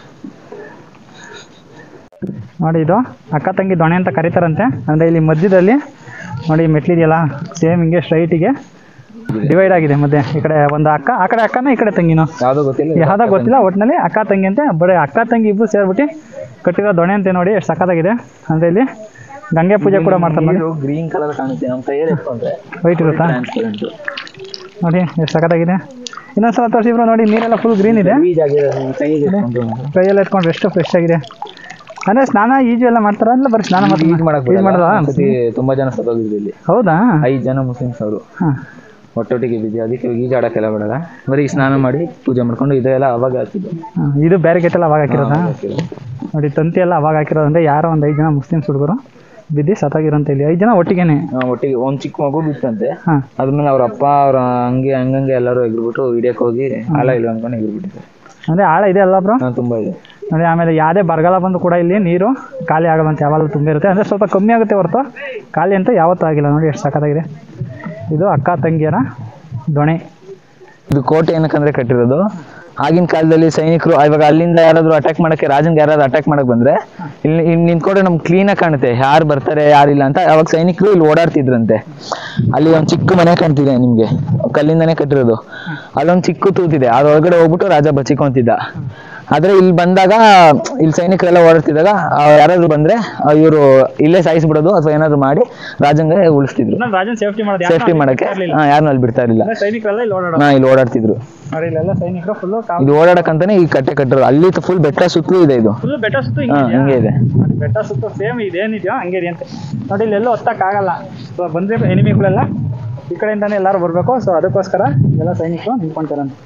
ನೋಡಿ ಇದು ಅಕ್ಕ ತಂಗಿ ದೊಣೆ ಅಂತ ಕರೀತಾರಂತೆ ಅಂದರೆ ಇಲ್ಲಿ ಮಧ್ಯದಲ್ಲಿ ನೋಡಿ ಈ ಮೆಟ್ಲಿದೆಯಲ್ಲ ಸೇಮ್ ಹಿಂಗೆ ಸ್ಟ್ರೈಟಿಗೆ ಡಿವೈಡ್ ಆಗಿದೆ ಮಧ್ಯೆ ಈ ಕಡೆ ಒಂದು ಅಕ್ಕ ಆ ಕಡೆ ಅಕ್ಕನ ಈ ಕಡೆ ತಂಗಿನೋ ಯಾವ್ದೋ ಗೊತ್ತಿಲ್ಲ ಯಾವ್ದೋ ಗೊತ್ತಿಲ್ಲ ಒಟ್ಟಿನಲ್ಲಿ ಅಕ್ಕ ತಂಗಿ ಅಂತೆ ಬರೀ ಅಕ್ಕ ತಂಗಿ ಇಬ್ಬರು ಸೇರ್ಬಿಟ್ಟು ಕಟ್ಟಿರೋ ದೊಣೆ ಅಂತೆ ನೋಡಿ ಎಷ್ಟು ಸಖತ್ತಾಗಿದೆ ಅಂದರೆ ಇಲ್ಲಿ ಗಂಗೆ ಪೂಜೆ ಕೂಡ ಮಾಡ್ತಾರೆ ನೋಡಿ ಗ್ರೀನ್ ಕಲರ್ ಕಾಣುತ್ತೆ ನಮ್ಮ ಕೈಯಲ್ಲಿ ಎತ್ಕೊಂಡ್ರೆ ವೈಟ್ ಇರುತ್ತಾ ಟ್ರಾನ್ಸ್ಪರೆಂಟ್ ನೋಡಿ ಎಷ್ಟು ಸಖತ್ತಾಗಿದೆ ಇನ್ನೊಂದ್ಸಲ ತೋರಿಸಿಬ್ರು ನೋಡಿ ನೀರೆಲ್ಲ ಫುಲ್ ಗ್ರೀನ್ ಇದೆ ಬೀಜ ಆಗಿದೆ ನಮ್ಮ ಕೈಗೆ ಎತ್ಕೊಂಡ್ರೆ ಕೈಯಲ್ಲಿ ಎತ್ಕೊಂಡ್ರೆ ಎಷ್ಟು ಫ್ರೆಶ್ ಆಗಿದೆ ಅಂದರೆ ಸ್ನಾನ ಈಜು ಎಲ್ಲ ಮಾಡ್ತಾರ ಇಲ್ಲ ಬರೀ ಸ್ನಾನ ಮಾತ್ರ ಈಜ್ ಮಾಡಕ್ ಈಜು ಮಾಡೋದಾ ಒಂದ್ಸತಿ ತುಂಬಾ ಜನ ಸತ್ತೋಗಿದ್ರು ಇಲ್ಲಿ ಹೌದಾ ಐದು ಜನ ಮುಸ್ಲಿಮ್ಸ್ ಅವರು ಹಾಂ ಒಟ್ಟೊಟ್ಟಿಗೆ ಬಿದ್ದು ಅದಕ್ಕೆ ಈಜಾಡಕ್ಕೆಲ್ಲ ಬಿಡಲ್ಲ ಬರೀ ಸ್ನಾನ ಮಾಡಿ ಪೂಜೆ ಮಾಡ್ಕೊಂಡು ಇದೆಲ್ಲ ಅವಾಗ ಹಾಕಿದ್ದು ಹಾಂ ಇದು ಬೇರೆ ಗೇಟೆಲ್ಲ ಅವಾಗ ಹಾಕಿರೋದಾ ಅವಾಗ ಹಾಕಿದ್ದು. ನೋಡಿ ತಂತಿ ಎಲ್ಲ ಅವಾಗ ಹಾಕಿರೋದು ಅಂದರೆ ಯಾರೋ ಒಂದು ಐದು ಜನ ಮುಸ್ಲಿಮ್ಸ್ ಹುಡುಗರು ಬಿದ್ದು ಸತ್ತಾಗಿರೋಂತ ಇಲ್ಲಿ ಐದು ಜನ ಒಟ್ಟಿಗೆನೆ ಆ, ಒಟ್ಟಿಗೆ ಒಂದ್ ಚಿಕ್ಕ ಮಗು ಬಿತ್ತಂತೆ ಹಾಂ ಅದ್ಮೇಲೆ ಅವ್ರ ಅಪ್ಪ ಅವ್ರ ಹಂಗೆ ಹಂಗಂಗೆ ಎಲ್ಲರೂ ಎಗ್ರ್ಬಿಟ್ಟು ಹಿಡಿಯಕ್ಕೆ ಹೋಗಿ ಆಳ ಇಲ್ಲ ಅನ್ಕೊಂಡು ಎಗ್ರ್ಬಿಟ್ಟಿದ್ದಾರೆ ಅಂದರೆ ಆಳ ಇದೆ ಅಲ್ಲ ಬ್ರೋ ಹಾ, ತುಂಬಾ ಇದೆ ನೋಡಿ ಆಮೇಲೆ ಯಾವುದೇ ಬರಗಾಲ ಬಂದು ಕೂಡ ಇಲ್ಲಿ ನೀರು ಖಾಲಿ ಆಗಲ್ಲ ಅಂತ ಯಾವಾಗಲೂ ತುಂಬ ಇರುತ್ತೆ ಅಂದರೆ ಸ್ವಲ್ಪ ಕಮ್ಮಿ ಆಗುತ್ತೆ ಹೊರತು ಖಾಲಿ ಅಂತ ಯಾವತ್ತೂ ಆಗಿಲ್ಲ ನೋಡಿ ಎಷ್ಟು ಸಖತ್ತಾಗಿದೆ ಇದು ಅಕ್ಕ ತಂಗಿಯರ ದೊಣೆ ಇದು ಕೋಟೆ ಏನಕ್ಕಂದ್ರೆ ಕಟ್ಟಿರೋದು ಆಗಿನ ಕಾಲದಲ್ಲಿ ಸೈನಿಕರು ಇವಾಗ ಅಲ್ಲಿಂದ ಯಾರಾದ್ರೂ ಅಟ್ಯಾಕ್ ಮಾಡಕ್ಕೆ ರಾಜನ್ಗೆ ಯಾರಾದ್ರೂ ಅಟ್ಯಾಕ್ ಮಾಡಕ್ ಬಂದ್ರೆ ಇಲ್ಲಿ ಇಲ್ಲಿ ನಿಂತ್ಕೊಂಡ್ರೆ ನಮ್ಗೆ ಕ್ಲೀನಾಗಿ ಕಾಣುತ್ತೆ ಯಾರು ಬರ್ತಾರೆ ಯಾರಿಲ್ಲ ಅಂತ ಅವಾಗ ಸೈನಿಕರು ಇಲ್ಲಿ ಓಡಾಡ್ತಿದ್ರಂತೆ ಅಲ್ಲಿ ಒಂದು ಚಿಕ್ಕ ಮನೆ ಕಾಣ್ತಿದೆ ನಿಮ್ಗೆ ಕಲ್ಲಿಂದನೇ ಕಟ್ಟಿರೋದು ಅಲ್ಲೊಂದು ಚಿಕ್ಕ ತೂತಿದೆ ಅದ್ರೊಳಗಡೆ ಹೋಗ್ಬಿಟ್ಟು ರಾಜ ಬಚ್ಚಿಕೊಂತಿದ್ದ ಆದ್ರೆ ಇಲ್ಲಿ ಬಂದಾಗ ಇಲ್ಲಿ ಸೈನಿಕರೆಲ್ಲ ಓಡಾಡ್ತಿದ್ದಾಗ ಆ, ಯಾರಾದ್ರೂ ಬಂದ್ರೆ ಇವರು ಇಲ್ಲೇ ಸಾಯಿಸ್ಬಿಡೋದು ಅಥವಾ ಏನಾದ್ರು ಮಾಡಿ ರಾಜಂಗೆ ಉಳಿಸ್ತಿದ್ರು ರಾಜನ್ ಸೇಫ್ಟಿ ಮಾಡೋದು ಸೇಫ್ಟಿ ಮಾಡಕ್ಕೆ ಯಾರನ್ನೂ ಅಲ್ಲಿ ಬಿಡ್ತಾ ಇರಲಿಲ್ಲ ಸೈನಿಕರೆಲ್ಲ ಇಲ್ಲಿ ಓಡಾಡೋದು ಹಾ ಇಲ್ಲಿ ಓಡಾಡ್ತಿದ್ರು ನೋಡಿ ಇಲ್ಲೆಲ್ಲ ಸೈನಿಕರು ಫುಲ್ಲು ಇದು ಓಡಾಡಕ್ಕಂತಾನೆ ಈ ಕಟ್ಟೆ ಕಟ್ಟಿರೋದು ಅಲ್ಲಿ ಫುಲ್ ಬೆಟ್ಟ ಸುತ್ತಲೂ ಇದೆ ಇದು ಫುಲ್ ಬೆಟ್ಟ ಸುತ್ತು ಹಾ ಹಿಂಗೆ ಇದೆ ನೋಡಿ ಬೆಟ್ಟ ಸುತ್ತು ಸೇಮ್ ಇದೇನಿದೆಯೋ ಹಂಗೆ ಇದೆ ಅಂತೆ ನೋಡಿ ಇಲ್ಲೆಲ್ಲೂ ಹೊತ್ತಕ್ಕಾಗಲ್ಲ ಸೊ ಬಂದರೆ ಎನಿಮಿಗಳೆಲ್ಲ ಈ ಕಡೆಯಿಂದಾನೇ ಎಲ್ಲರೂ ಬರಬೇಕು ಸೊ ಅದಕ್ಕೋಸ್ಕರ ಎಲ್ಲ ಸೈನಿಕರು ನಿಂತ್ಕೊಂತಾರಂತೆ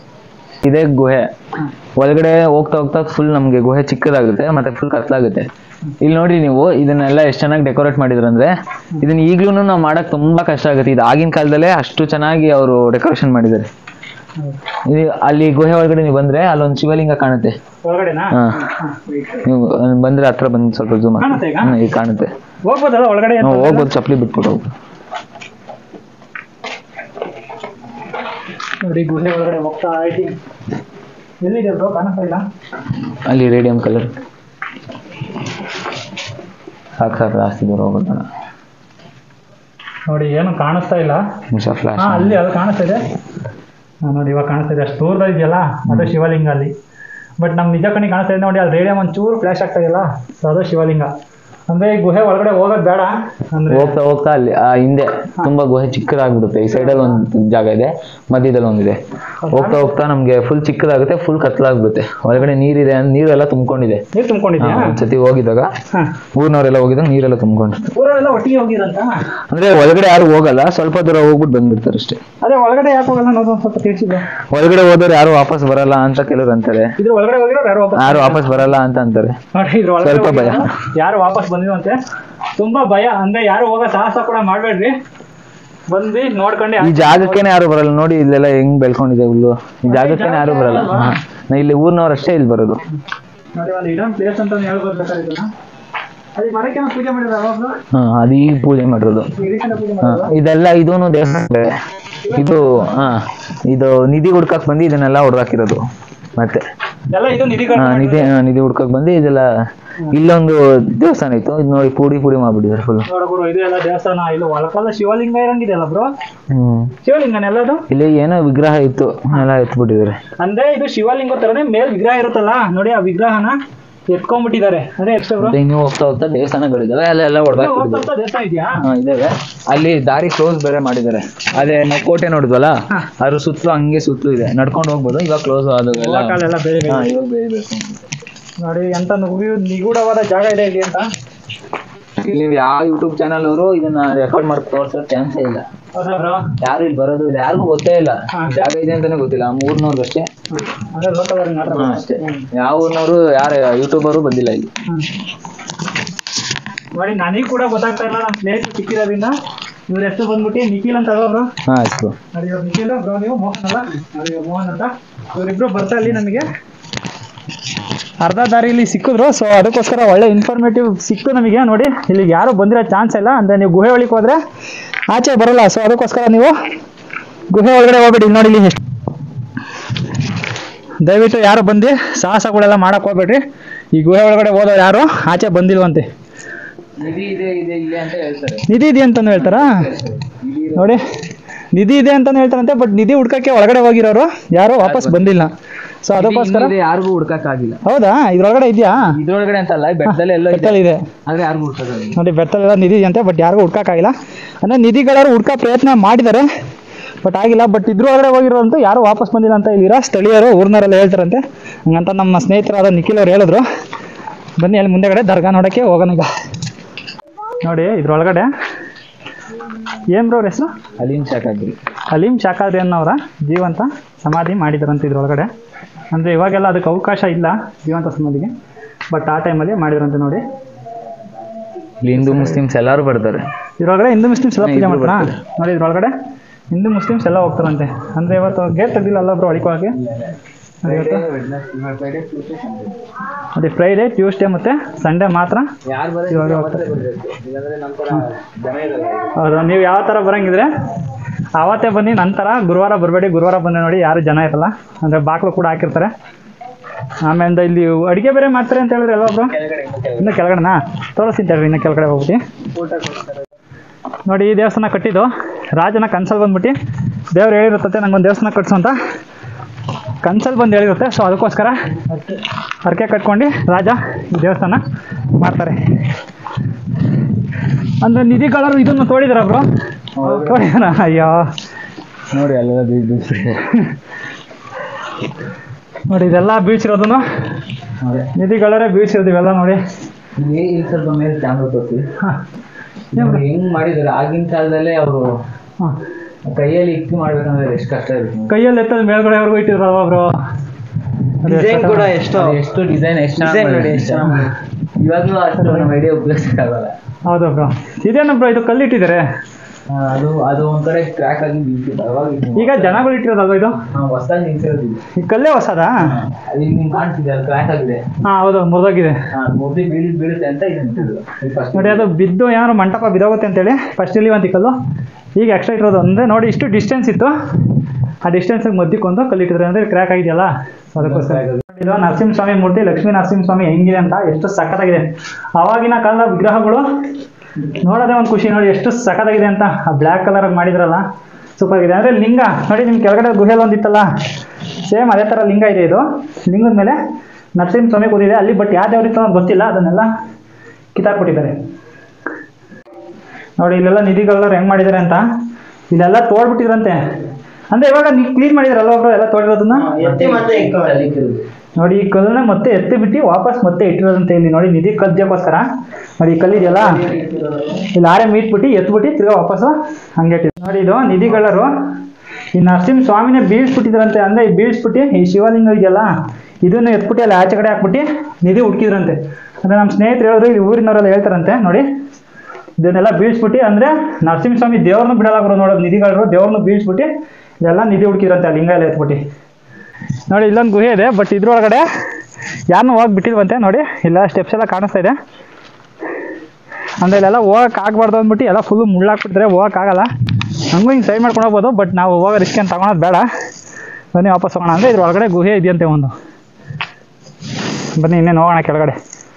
ಇದೇ ಗುಹೆ ಒಳಗಡೆ ಹೋಗ್ತಾ ಹೋಗ್ತಾ ಫುಲ್ ನಮ್ಗೆ ಗುಹೆ ಚಿಕ್ಕದಾಗುತ್ತೆ ಮತ್ತೆ ಫುಲ್ ಕತ್ಲಾಗುತ್ತೆ ಇಲ್ಲಿ ನೋಡಿ ನೀವು ಇದನ್ನೆಲ್ಲ ಎಷ್ಟು ಚೆನ್ನಾಗಿ ಡೆಕೋರೇಟ್ ಮಾಡಿದ್ರು ಅಂದ್ರೆ ಇದನ್ನ ಈಗ್ಲೂ ನಾವು ಮಾಡಕ್ ತುಂಬಾ ಕಷ್ಟ ಆಗುತ್ತೆ ಇದು ಆಗಿನ ಕಾಲದಲ್ಲೇ ಅಷ್ಟು ಚೆನ್ನಾಗಿ ಅವರು ಡೆಕೋರೇಷನ್ ಮಾಡಿದ್ದಾರೆ ಇದು ಅಲ್ಲಿ ಗುಹೆ ಒಳಗಡೆ ನೀವು ಬಂದ್ರೆ ಅಲ್ಲೊಂದು ಶಿವಲಿಂಗ ಕಾಣುತ್ತೆ ಒಳಗಡೆನಾ ಹಾ ನೀವು ಅಲ್ಲಿ ಬಂದ್ರೆ ಹತ್ರ ಬಂದು ಸ್ವಲ್ಪ ಜೂಮ್ ಕಾಣುತ್ತೆ ಈಗ? ಈಗ ಕಾಣುತ್ತೆ ಹೋಗ್ಬೋದಲ್ಲ ಒಳಗಡೆ ಅಂತ ನಾವು ಹೋಗ್ಬೋದು ಚಪ್ಪಲಿ ಬಿಟ್ಬಿಟ್ಟು ಹೋಗ್ಬೋದು ನೋಡಿ ಗುಹೆ ಒಳಗಡೆ ಹೋಗ್ತಾ ಇದ್ದೀನಿ ಎಲ್ಲಿದೆ ಬ್ರೋ ಕಾಣಿಸ್ತಾ ಇಲ್ಲ ಅಲ್ಲಿ ರೇಡಿಯಂ ಕಲರ್ ಸಾಕು ಸಾಕು ಜಾಸ್ತಿ ದೂರ ಹೋಗೋಣ ನೋಡಿ ಏನು ಕಾಣಿಸ್ತಾ ಇಲ್ಲ ನಿಮಿಷ ಫ್ಲಾಶ್ ಹಾ ಅಲ್ಲಿ ಅದು ಕಾಣಿಸ್ತಾ ಇದೆ ಹಾ, ನೋಡಿ ಇವಾಗ ಕಾಣಿಸ್ತಾ ಇದೆ ಅಷ್ಟು ದೂರದಲ್ಲಿ ಇದೆಯಲ್ಲ ಅದು ಶಿವಲಿಂಗ ಅಲ್ಲಿ ಬಟ್ ನಮ್ಗೆ ನಿಜ ಕಣ್ಣಿಗೆ ಕಾಣಿಸ್ತಾ ಇದೆ ನೋಡಿ ಅಲ್ಲಿ ರೇಡಿಯಂ ಒಂಚೂರು ಫ್ಲಾಶ್ ಆಗ್ತಾ ಇದೆಯಲ್ಲ ಸೊ ಅದು ಶಿವಲಿಂಗ ಅಂದ್ರೆ ಈ ಗುಹೆ ಒಳಗಡೆ ಹೋಗೋದು ಬೇಡ ಅಂದ್ರೆ ಹೋಗ್ತಾ ಹೋಗ್ತಾ ಅಲ್ಲಿ ಆ ಹಿಂದೆ ತುಂಬಾ ಗುಹೆ ಚಿಕ್ಕದಾಗ್ಬಿಡುತ್ತೆ ಈ ಸೈಡಲ್ಲಿ ಒಂದು ಜಾಗ ಇದೆ ಮಧ್ಯದಲ್ಲಿ ಒಂದಿದೆ ಹೋಗ್ತಾ ಹೋಗ್ತಾ ನಮ್ಗೆ ಫುಲ್ ಚಿಕ್ಕದಾಗುತ್ತೆ ಫುಲ್ ಕತ್ಲಾಗ್ಬಿಡುತ್ತೆ ಒಳಗಡೆ ನೀರಿದೆ ಅಂತ ನೀರೆಲ್ಲ ತುಂಬ್ಕೊಂಡಿದೆ ನೀರು ತುಂಬ್ಕೊಂಡಿದ್ಯಾ ಹಾ, ಒಂದ್ಸತಿ ಹೋಗಿದಾಗ ಹಾ ಊರ್ನವರೆಲ್ಲ ಹೋಗಿದಾಗ ನೀರೆಲ್ಲ ತುಂಬ್ಕೊಂಡಿರುತ್ತೆ ಊರಲ್ಲೆಲ್ಲ ಒಟ್ಟಿಗೆ ಹೋಗಿರಂತ ಅಂದ್ರೆ ಒಳಗಡೆ ಯಾರು ಹೋಗಲ್ಲ ಸ್ವಲ್ಪ ದೂರ ಹೋಗ್ಬಿಟ್ಟು ಬಂದ್ಬಿಡ್ತಾರೆ ಅಷ್ಟೇ ಅದೇ ಒಳಗಡೆ ಯಾಕೆ ಹೋಗಲ್ಲ ಅನ್ನೋದು ಒಂದು ಸ್ವಲ್ಪ ತಿಳಿಸಿದೆ ಒಳಗಡೆ ಹೋದವ್ರು ಯಾರು ವಾಪಸ್ ಬರಲ್ಲ ಅಂತ ಕೆಲವ್ರು ಅಂತಾರೆ ಇದ್ರ ಒಳಗಡೆ ಹೋಗಿರೋ ಯಾರು ವಾಪಸ್ ಯಾರು ವಾಪಸ್ ಬರಲ್ಲ ಅಂತ ಅಂತಾರೆ ನೋಡಿ ಇದ್ರ ಒಳಗಡೆ ಸ್ವಲ್ಪ ಭಯ. ಹೋಗಿರೋ ಯಾರು ವಾಪಸ್ ಬಂದಿವಂತೆ ತುಂಬಾ ಭಯ ಅಂದ್ರೆ ಯಾರು ಹೋಗೋ ಸಾಹಸ ಕೂಡ ಮಾಡ್ಬೇಡ್ರಿ ಬಂದು ನೋಡ್ಕೊಂಡು ಈ ಜಾಗಕ್ಕೇನೆ ಯಾರು ಬರಲ್ಲ ನೋಡಿ ಇಲ್ಲೆಲ್ಲ ಹೆಂಗ್ ಬೆಳ್ಕೊಂಡಿದೆ ಹುಲ್ಲು ಈ ಜಾಗಕ್ಕೇನೆ ಯಾರು ಬರಲ್ಲ ಹಾ. ನಾ ಇಲ್ಲಿ ಊರ್ನವ್ರು ಅಷ್ಟೇ ಇಲ್ಲಿ ಬರೋದು ನೋಡಿ ಒಂದು ಇಡನ್ ಪ್ಲೇಸ್ ಅಂತ ಹೇಳ್ಬೋದು ಬೇಕಾದ್ರೆ ಇದನ್ನ ಅಲ್ಲಿ ಮರಕ್ಕೆ ಪೂಜೆ ಮಾಡಿದ್ರೆ ಯಾವಾಗ ಹಾ ಅದು ಈಗ ಪೂಜೆ ಮಾಡಿರೋದು ರೀಸೆಂಟ್ ಪೂಜೆ ಹಾ, ಮಾಡಿದ್ರೆ ಇದೆಲ್ಲ ಇದೂನು ದೇವಸ್ಥಾನ ಇದು ಹಾ ಇದು ನಿಧಿ ಹುಡ್ಕಕ್ ಬಂದು ಇದನ್ನೆಲ್ಲ ಹೊಡ್ದಾಕಿರೋದು ಮತ್ತೆ ಎಲ್ಲ ಇದು ನಿಧಿಗಳು ಹಾ ನಿಧಿ ಹಾ, ನಿಧಿ ಹುಡ್ಕಕ್ ಬಂದು ಇದೆಲ್ಲ ಇಲ್ಲೊಂದು ದೇವಸ್ಥಾನ ಇತ್ತು ಇದು ನೋಡಿ ಪೂಡಿ ಪೂಡಿ ಮಾಡ್ಬಿಟ್ಟಿದ್ದಾರೆ ಫುಲ್ ನೋಡ ಗುರು ಇದು ಎಲ್ಲ ದೇವಸ್ಥಾನ ಇಲ್ಲಿ ಒಳಕಲ್ಲ ಶಿವಲಿಂಗ ಇರಂಗಿದೆಯಲ್ಲ ಬ್ರೋ ಹ್ಮ್ ಶಿವಲಿಂಗನ ಎಲ್ಲದು ಇಲ್ಲಿ ಏನೋ ವಿಗ್ರಹ ಇತ್ತು ಎಲ್ಲ ಎತ್ಬಿಟ್ಟಿದ್ದಾರೆ ಅಂದ್ರೆ ಇದು ಶಿವಲಿಂಗ ತರನೇ ಮೇಲ್ ವಿಗ್ರಹ ಇರುತ್ತಲ್ಲ ನೋಡಿ ಆ ವಿಗ್ರಹನ ಎತ್ಕೊಂಡ್ಬಿಟ್ಟಿದ್ದಾರೆ ಅಂದ್ರೆ ಎಕ್ಸ್ಟ್ರಾ ಬ್ರೋ ಮತ್ತೆ ಇನ್ನು ಹೋಗ್ತಾ ಹೋಗ್ತಾ ದೇವಸ್ಥಾನಗಳಿದಾವೆ ಅಲ್ಲೆಲ್ಲ ಹೊಡ್ದಾಕ್ಬಿಟ್ಟಿದ್ದಾರೆ ದೇವಸ್ಥಾನ ಇದೆಯಾ ಹಾ ಇದಾವೆ ಅಲ್ಲಿ ದಾರಿ ಕ್ಲೋಸ್ ಬೇರೆ ಮಾಡಿದ್ದಾರೆ ಅದೇ ನಾವು ಕೋಟೆ ನೋಡಿದ್ವಲ್ಲ ಅದ್ರ ಸುತ್ತಲೂ ಹಂಗೆ ಸುತ್ತಲೂ ಇದೆ ನಡ್ಕೊಂಡು ಹೋಗ್ಬೋದು ಇವಾಗ ಕ್ಲೋಸ್ ಆದವೆಲ್ಲ ಕಾಲೆಲ್ಲ ಬೇರೆ ಬೇರೆ ಹಾ ಇವಾಗ ಬೇಯಬೇಕು ನೋಡಿ ಎಂತ ನುಗ್ಗಿ- ನಿಗೂಢವಾದ ಜಾಗ ಇದೆ ಇಲ್ಲಿ ಅಂತ ಇಲ್ಲಿ ಯಾವ ಯೂಟ್ಯೂಬ್ ಚಾನಲ್ ಅವರು ಇದನ್ನ ರೆಕಾರ್ಡ್ ಮಾಡಿ ತೋರ್ಸೋ ಚಾನ್ಸೇ ಇಲ್ಲ ಹೌದಾ ಬ್ರೋ ಯಾರು ಇಲ್ಲಿ ಬರೋದು ಇಲ್ಲ ಯಾರಿಗೂ ಗೊತ್ತೇ ಇಲ್ಲ ಹಾ. ಜಾಗ ಇದೆ ಅಂತಾನೆ ಗೊತ್ತಿಲ್ಲ ಆ ಮೂರ್ನವ್ರು ಅಷ್ಟೇ ಅದೇ ಲೋಕಲ್ ಹಾ, ಅಷ್ಟೇ ಯಾವ ಊರ್ನವರು ಯಾರು ಯೂಟ್ಯೂಬರು ಬಂದಿಲ್ಲ ಇಲ್ಲಿ ನೋಡಿ ನನಗೆ ಕೂಡ ಗೊತ್ತಾಗ್ತಾ ಇಲ್ಲ ನಮ್ಮ ಸ್ನೇಹಿತರು ಸಿಕ್ಕಿರೋದ್ರಿಂದ ಇವ್ರ ಹೆಸರು ಬಂದ್ಬಿಟ್ಟು ನಿಖಿಲ್ ಅಂತ ಅವರು ಹಾ ಆಯ್ತು ನೋಡಿ ಇವ್ರು ನಿಖಿಲ್ ಬ್ರೋ ನೀವು ಮೋಹನ್ ಅಲ್ಲ ನೋಡಿ ಇವ್ರು ಮೋಹನ್ ಅಂತ ಇವರಿಬ್ರು ಬರ್ತಾ ಇಲ್ಲಿ ನಮಗೆ ಅರ್ಧ ದಾರಿಲಿ ಸಿಕ್ಕಿದ್ರು ಸೊ ಅದಕ್ಕೋಸ್ಕರ ಒಳ್ಳೆ ಇನ್ಫಾರ್ಮೇಟಿವ್ ಸಿಕ್ತು ನಮಗೆ ನೋಡಿ ಇಲ್ಲಿಗೆ ಯಾರು ಬಂದಿರೋ ಚಾನ್ಸ್ ಇಲ್ಲ ಅಂದರೆ ನೀವು ಗುಹೆ ಒಳಗೆ ಹೋದ್ರೆ ಆಚೆ ಬರಲ್ಲ ಸೊ ಅದಕ್ಕೋಸ್ಕರ ನೀವು ಗುಹೆ ಒಳಗಡೆ ಹೋಗ್ಬೇಡಿ ಇಲ್ಲಿ ನೋಡಿ ಇಲ್ಲಿ ಎಷ್ಟು ದಯವಿಟ್ಟು ಯಾರು ಬಂದು ಸಾಹಸಗಳೆಲ್ಲ ಮಾಡಕ್ ಹೋಗ್ಬೇಡ್ರಿ ಈ ಗುಹೆ ಒಳಗಡೆ ಹೋದವ್ರು ಯಾರು ಆಚೆ ಬಂದಿಲ್ವಂತೆ ನಿಧಿ ಇದೆ ಇದೆ ಇಲ್ಲ ಅಂತ ಹೇಳ್ತಾರೆ ನಿಧಿ ಇದೆ ಅಂತಾನು ಹೇಳ್ತಾರಾ ನೋಡಿ ನಿಧಿ ಇದೆ ಅಂತಾನು ಹೇಳ್ತಾರಂತೆ ಬಟ್ ನಿಧಿ ಹುಡ್ಕಕ್ಕೆ ಒಳಗಡೆ ಹೋಗಿರೋರು ಯಾರು ವಾಪಸ್ ಬಂದಿಲ್ಲ ಸೊ ಅದಕ್ಕೋಸ್ಕರ ಯಾರಿಗೂ ಹುಡ್ಕಕ್ ಆಗಿಲ್ಲ ಹೌದಾ ಇದ್ರೊಳಗಡೆ ಇದೆಯಾ ಇದ್ರೊಳಗಡೆ ಅಂತಲ್ಲ ಬೆಟ್ಟದಲ್ಲಿ ಎಲ್ಲ ಇದೆ ಬೆಟ್ಟಲ್ಲಿ ಇದೆ ಆದ್ರೆ ಯಾರಿಗೂ ಹುಡ್ಕಕ್ಕಾಗಿಲ್ಲ ನೋಡಿ ಬೆಟ್ಟಲೆಲ್ಲ ನಿಧಿ ಅಂತೆ ಬಟ್ ಯಾರಿಗೂ ಹುಡ್ಕಕ್ಕಾಗಿಲ್ಲ ಅಂದ್ರೆ ನಿಧಿಗಳರು ಹುಡ್ಕೋ ಪ್ರಯತ್ನ ಮಾಡಿದ್ದಾರೆ ಬಟ್ ಆಗಿಲ್ಲ ಬಟ್ ಇದ್ರೊಳಗಡೆ ಹೋಗಿರೋಂತೂ ಯಾರು ವಾಪಸ್ ಬಂದಿಲ್ಲ ಅಂತ ಇಲ್ಲಿರೋ ಸ್ಥಳೀಯರು ಊರ್ನವರೆಲ್ಲ ಹೇಳ್ತಾರಂತೆ ಹಂಗಂತ ನಮ್ಮ ಸ್ನೇಹಿತರಾದ ನಿಖಿಲ್ ಅವ್ರು ಹೇಳಿದ್ರು ಬನ್ನಿ ಅಲ್ಲಿ ಮುಂದೆಗಡೆ ದರ್ಗಾ ನೋಡೋಕ್ಕೆ ಹೋಗೋಣ ಈಗ ನೋಡಿ ಇದ್ರೊಳಗಡೆ ಏನ್ ಬ್ರೋ ಹೆಸರು ಅಲ್ಲಿಂದ ಸಾಕಾಗ್ರಿ ಹಲೀಂ ಶಾಖಾದ್ರಿ ಅನ್ನೋರ ಜೀವಂತ ಸಮಾಧಿ ಮಾಡಿದ್ರಂತ ಇದ್ರೊಳಗಡೆ ಅಂದರೆ ಇವಾಗೆಲ್ಲ ಅದಕ್ಕೆ ಅವಕಾಶ ಇಲ್ಲ ಜೀವಂತ ಸಮಾಧಿಗೆ ಬಟ್ ಆ ಟೈಮಲ್ಲಿ ಮಾಡಿದ್ರಂತೆ ನೋಡಿ ಇಲ್ಲಿ ಹಿಂದೂ ಮುಸ್ಲಿಮ್ಸ್ ಎಲ್ಲರೂ ಬರ್ತಾರೆ ಇದ್ರೊಳಗಡೆ ಹಿಂದೂ ಮುಸ್ಲಿಮ್ಸ್ ಎಲ್ಲ ಹಾ, ಪೂಜೆ ಇಬ್ರು ಮಾಡ್ತಾರಾ ಬರ್ತಾರೆ. ನೋಡಿ ಇದ್ರೊಳಗಡೆ ಹಿಂದೂ ಮುಸ್ಲಿಮ್ಸ್ ಎಲ್ಲ ಹೋಗ್ತಾರಂತೆ ಅಂದರೆ ಇವತ್ತು ಗೇಟ್ ತೆಗ್ದಿಲ್ಲಲ್ಲ ಬ್ರೋ ಒಳಗೆ ನೋಡಿ ಇವತ್ತು ಅದೇ ಫ್ರೈಡೇ ಟ್ಯೂಸ್ಡೇ ಮತ್ತು ಸಂಡೇ ಮಾತ್ರ ಯಾರು ಇವಾಗ ಹೋಗ್ತಾರೆ. ಇಲ್ಲಾಂದ್ರೆ ನಮ್ಮ ತರ ಜನ ಇರಲ್ಲ ಹೌದು ನೀವು ಯಾವ ಥರ ಬರಂಗಿದ್ರೆ ಆವತ್ತೇ ಬನ್ನಿ ನಂತರ ಗುರುವಾರ ಬರಬೇಡಿ ಗುರುವಾರ ಬಂದರೆ ನೋಡಿ ಯಾರು ಜನ ಇರಲ್ಲ ಅಂದರೆ ಬಾಗಿಲು ಕೂಡ ಹಾಕಿರ್ತಾರೆ ಆಮೇಲೆ ಇಲ್ಲಿ ಅಡುಗೆ ಬೇರೆ ಮಾಡ್ತಾರೆ ಅಂತ ಹೇಳಿದ್ರೆ ಎಲ್ಲೊಬ್ರು ಕೆಳಗಡೆ ಇನ್ನು ಕೆಳಗಡೆ. ಇನ್ನು ಕೆಳಗಡೆನಾ ತೋರಿಸ್ತೀನಿ ಇನ್ನು ಕೆಳಗಡೆ ಹೋಗ್ಬಿಟ್ಟು ನೋಡಿ ಈ ದೇವಸ್ಥಾನ ಕಟ್ಟಿದ್ದು ರಾಜನ ಕನ್ಸಲ್ಲಿ ಬಂದ್ಬಿಟ್ಟು ದೇವ್ರು ಹೇಳಿರುತ್ತೆ ನಂಗೊಂದು ದೇವಸ್ಥಾನ ಕಟ್ಸು ಅಂತ ಕನ್ಸಲ್ಲಿ ಬಂದು ಹೇಳಿರುತ್ತೆ ಸೊ ಅದಕ್ಕೋಸ್ಕರ ಹರಕೆ ಕಟ್ಕೊಂಡು ರಾಜ ಈ ದೇವಸ್ಥಾನ ಮಾಡ್ತಾರೆ ಅಂದರೆ ನಿಧಿಗಳರು ಇದನ್ನು ತೋಡಿದಾರ ಬ್ರೋ ತೋಡಿದಾರ ಅಯ್ಯೋ ನೋಡಿ ಅಲ್ಲೆಲ್ಲ ಬೀಳ್ ನೋಡಿ ಇದೆಲ್ಲ ಬೀಳ್ಸಿರೋದನ್ನು ನಿಧಿಗಳರೇ ಬೀಳ್ಸಿರೋದು ಇವೆಲ್ಲ ನೋಡಿ ಇಲ್ಲಿ ಇಲ್ಲಿ ಸ್ವಲ್ಪ ಮೇಲೆ ಕ್ಯಾಮ್ರಾ ತೋರಿಸಿ ಹಾಂ ನೋಡಿ ಹೆಂಗ್ ಮಾಡಿದಾರೆ ಆಗಿನ ಕಾಲದಲ್ಲೇ ಅವರು ಹಾಂ ಕೈಯಲ್ಲಿ ಇಕ್ಕಿ ಮಾಡ್ಬೇಕಂದ್ರೆ ಎಷ್ಟು ಕಷ್ಟ ಇರುತ್ತೆ ಕೈಯಲ್ಲಿ ಎತ್ತದ ಮೇಲ್ಗಡೆವರೆಗೂ ಇಟ್ಟಿದ್ರಲ್ವ ಬ್ರೋ ಡಿಸೈನ್ ಕೂಡ ಎಷ್ಟು ಎಷ್ಟು ಡಿಸೈನ್ ಎಷ್ಟು Design ನೋಡಿ ಎಷ್ಟು ಚೆನ್ನಾಗಿ ಇವಾಗಲೂ ಅಷ್ಟು ನಮ್ಮ ಐಡಿಯಾ ಉಪಯೋಗಿಸಕ್ಕಾಗಲ್ಲ ಹೌದು ಬ್ರೋ ಇದೇನು ಬ್ರೋ ಇದು ಕಲ್ಲಿಟ್ಟಿದ್ದಾರೆ ಆ, ಅದು ಅದು ಒಂದ್ ಕಡೆ ಕ್ರ್ಯಾಕ್ ಆಗಿ ಬೀಳ್ತಿತ್ತು ಅವಾಗ ಈಗ ಜನಗಳು ಇಟ್ಟಿರೋದಲ್ವ ಇದು ಹೊಸದಾಗಿ ನಿಲ್ಸಿರೋದು ಇದು. ಈ ಕಲ್ಲೇ ಹೊಸದಾ ಅದು ಇಲ್ಲಿ ನಿಮ್ಗೆ ಕಾಣ್ತಿದೆ ಅದು ಕ್ರ್ಯಾಕ್ ಆಗಿದೆ ಹಾಂ ಹೌದು ಮುರಿದೋಗಿದೆ ಮುದ್ದೆ ಬೀಳಿ ಬೀಳುತ್ತೆ ಅಂತ ಇದು ನಿಂತಿದ್ದು ಇದು first ನೋಡಿ ಅದು ಬಿದ್ದು ಏನಾದ್ರು ಮಂಟಪ ಬಿದ್ದೋಗುತ್ತೆ ಅಂತೇಳಿ ಫಸ್ಟ್ ಇಲ್ಲಿ ಒಂದು ಕಲ್ಲು ಈಗ ಎಕ್ಸ್ಟ್ರಾ ಇಟ್ಟಿರೋದು ಅಂದರೆ ನೋಡಿ ಇಷ್ಟು ಡಿಸ್ಟೆನ್ಸ್ ಇತ್ತು ಆ ಡಿಸ್ಟೆನ್ಸಿಗೆ ಮಧ್ಯಕ್ಕೊಂದು ಕಲ್ಲು ಇಟ್ಟಿದ್ರೆ ಅಂದರೆ ಕ್ರ್ಯಾಕ್ ಆಗಿದೆಯಲ್ಲ ಸೊ ಅದಕ್ಕೋಸ್ಕರ ಇದು ನರಸಿಂಹಸ್ವಾಮಿ ಮೂರ್ತಿ ಲಕ್ಷ್ಮೀ ನರಸಿಂಹಸ್ವಾಮಿ ಹೆಂಗಿದೆ ಅಂತ ಎಷ್ಟು ಸಖತ್ತಾಗಿದೆ ಆವಾಗಿನ ಕಾಲದ ವಿಗ್ರಹಗಳು ನೋಡೋದೇ ಒಂದು ಖುಷಿ ನೋಡಿ ಎಷ್ಟು ಸಖತ್ತಾಗಿದೆ ಅಂತ ಆ ಬ್ಲ್ಯಾಕ್ ಕಲರ್ ಮಾಡಿದ್ರಲ್ಲ ಸೂಪರ್ ಆಗಿದೆ ಅಂದರೆ ಲಿಂಗ ನೋಡಿ ನಿಮ್ಮ ಕೆಳಗಡೆ ಗುಹೆಯಲ್ಲಿ ಒಂದಿತ್ತಲ್ಲ ಸೇಮ್ ಅದೇ ಥರ ಲಿಂಗ ಇದೆ ಇದು ಲಿಂಗದ ಮೇಲೆ ನರಸಿಂಹಸ್ವಾಮಿ ಕೂತಿದೆ ಅಲ್ಲಿ ಬಟ್ ಯಾವ ದೇವ್ರಿತ್ತು ಅನ್ನೋದು ಗೊತ್ತಿಲ್ಲ ಅದನ್ನೆಲ್ಲ ಕಿತ್ತಾಕ್ಬಿಟ್ಟಿದ್ದಾರೆ ನೋಡಿ ಇಲ್ಲೆಲ್ಲ ನಿಧಿಗಳೆಲ್ಲ ಹೆಂಗ್ ಮಾಡಿದ್ದಾರೆ ಅಂತ ಇಲ್ಲೆಲ್ಲ ತೋಡ್ಬಿಟ್ಟಿದ್ರಂತೆ ಅಂದ್ರೆ ಇವಾಗ ನೀವು ಕ್ಲೀನ್ ಮಾಡಿದ್ರಲ್ಲ ಒಬ್ರು ಎಲ್ಲ ತೋಡಿರೋದನ್ನ ಎತ್ತಿ ಮತ್ತೆ ಅಲ್ಲಿ ಇಕ್ಕಿರೋದು. ನೋಡಿ ಈ ಕಲ್ಲನ್ನ ಮತ್ತೆ ಎತ್ತಿ ಬಿಟ್ಟು ವಾಪಸ್ ಮತ್ತೆ ಇಟ್ಟಿರೋದಂತೆ ಇಲ್ಲಿ ನೋಡಿ ನಿಧಿ ಕದ್ಯಕ್ಕೋಸ್ಕರ ನೋಡಿ ಈ ಕಲ್ಲಿದೆಯಲ್ಲ ಇಲ್ಲಿ ಆರೆ ಮೀಟ್ಬಿಟ್ಟು ಎತ್ಬಿಟ್ಟು ತಿರ್ಗಾ ವಾಪಸ್ ಹಂಗೆ ಇಟ್ಟಿದ್ರು ನೋಡಿ ಇದು ನಿಧಿಗಳರು ಈ ನರಸಿಂಹ ಸ್ವಾಮಿನೇ ಬೀಳ್ಸ್ಬಿಟ್ಟಿದ್ರಂತೆ ಅಂದ್ರೆ ಈ ಬೀಳ್ಸ್ಬಿಟ್ಟು ಈ ಶಿವಲಿಂಗ ಇದೆಯಲ್ಲ ಇದನ್ನ ಎತ್ಬಿಟ್ಟು ಅಲ್ಲಿ ಆಚೆ ಕಡೆ ಹಾಕ್ಬಿಟ್ಟು ನಿಧಿ ಹುಡುಕಿದ್ರಂತೆ ಅಂದ್ರೆ ನಮ್ಮ ಸ್ನೇಹಿತರು ಹೇಳಿದ್ರು ಇಲ್ಲಿ ಊರಿನವರೆಲ್ಲ ಹೇಳ್ತಾರಂತೆ ನೋಡಿ ಇದನ್ನೆಲ್ಲ ಬೀಳ್ಸ್ಬಿಟ್ಟು ಅಂದ್ರೆ ನರಸಿಂಹಸ್ವಾಮಿ ದೇವ್ರನ್ನ ಬಿಡಲ್ಲ ಬರೋ ನೋಡೋದು ನಿಧಿಗಳರು ದೇವ್ರನ್ನ ಬೀಳ್ಸ್ಬಿಟ್ಟು ಇದೆಲ್ಲ ನಿಧಿ ಹುಡುಕಿದ್ರಂತೆ ಆ ಲಿಂಗ ಎಲ್ಲ ಎತ್ಬಿಟ್ಟು ನೋಡಿ ಇಲ್ಲೊಂದು ಗುಹೆ ಇದೆ ಬಟ್ ಇದ್ರೊಳಗಡೆ ಯಾರನ್ನೂ ಹೋಗಿ ಬಿಟ್ಟಿಲ್ವಂತೆ ನೋಡಿ ಇಲ್ಲ ಸ್ಟೆಪ್ಸ್ ಎಲ್ಲ ಕಾಣಿಸ್ತಾ ಇದೆ ಅಂದ್ರೆ ಇಲ್ಲೆಲ್ಲ ಹೋಗಕ್ಕೆ ಆಗ್ಬಾರ್ದು ಅಂದ್ಬಿಟ್ಟು ಎಲ್ಲ ಫುಲ್ಲು ಮುಳ್ಳಾಕ್ಬಿಟ್ರೆ ಹೋಗೋಕ್ಕಾಗಲ್ಲ ಹಂಗೂ ಹಿಂಗೆ ಸೈಡ್ ಮಾಡ್ಕೊಂಡು ಹೋಗ್ಬೋದು ಬಟ್ ನಾವು ಹೋಗೋ ರಿಸ್ಕ್ ಏನು ತಗೊಳೋದು ಬೇಡ ಬನ್ನಿ ವಾಪಸ್ ಹೋಗೋಣ ಅಂದರೆ ಇದ್ರೊಳಗಡೆ ಗುಹೆ ಇದೆಯಂತೆ ಒಂದು ಬನ್ನಿ ಇನ್ನೇನು ಹೋಗೋಣ ಕೆಳಗಡೆ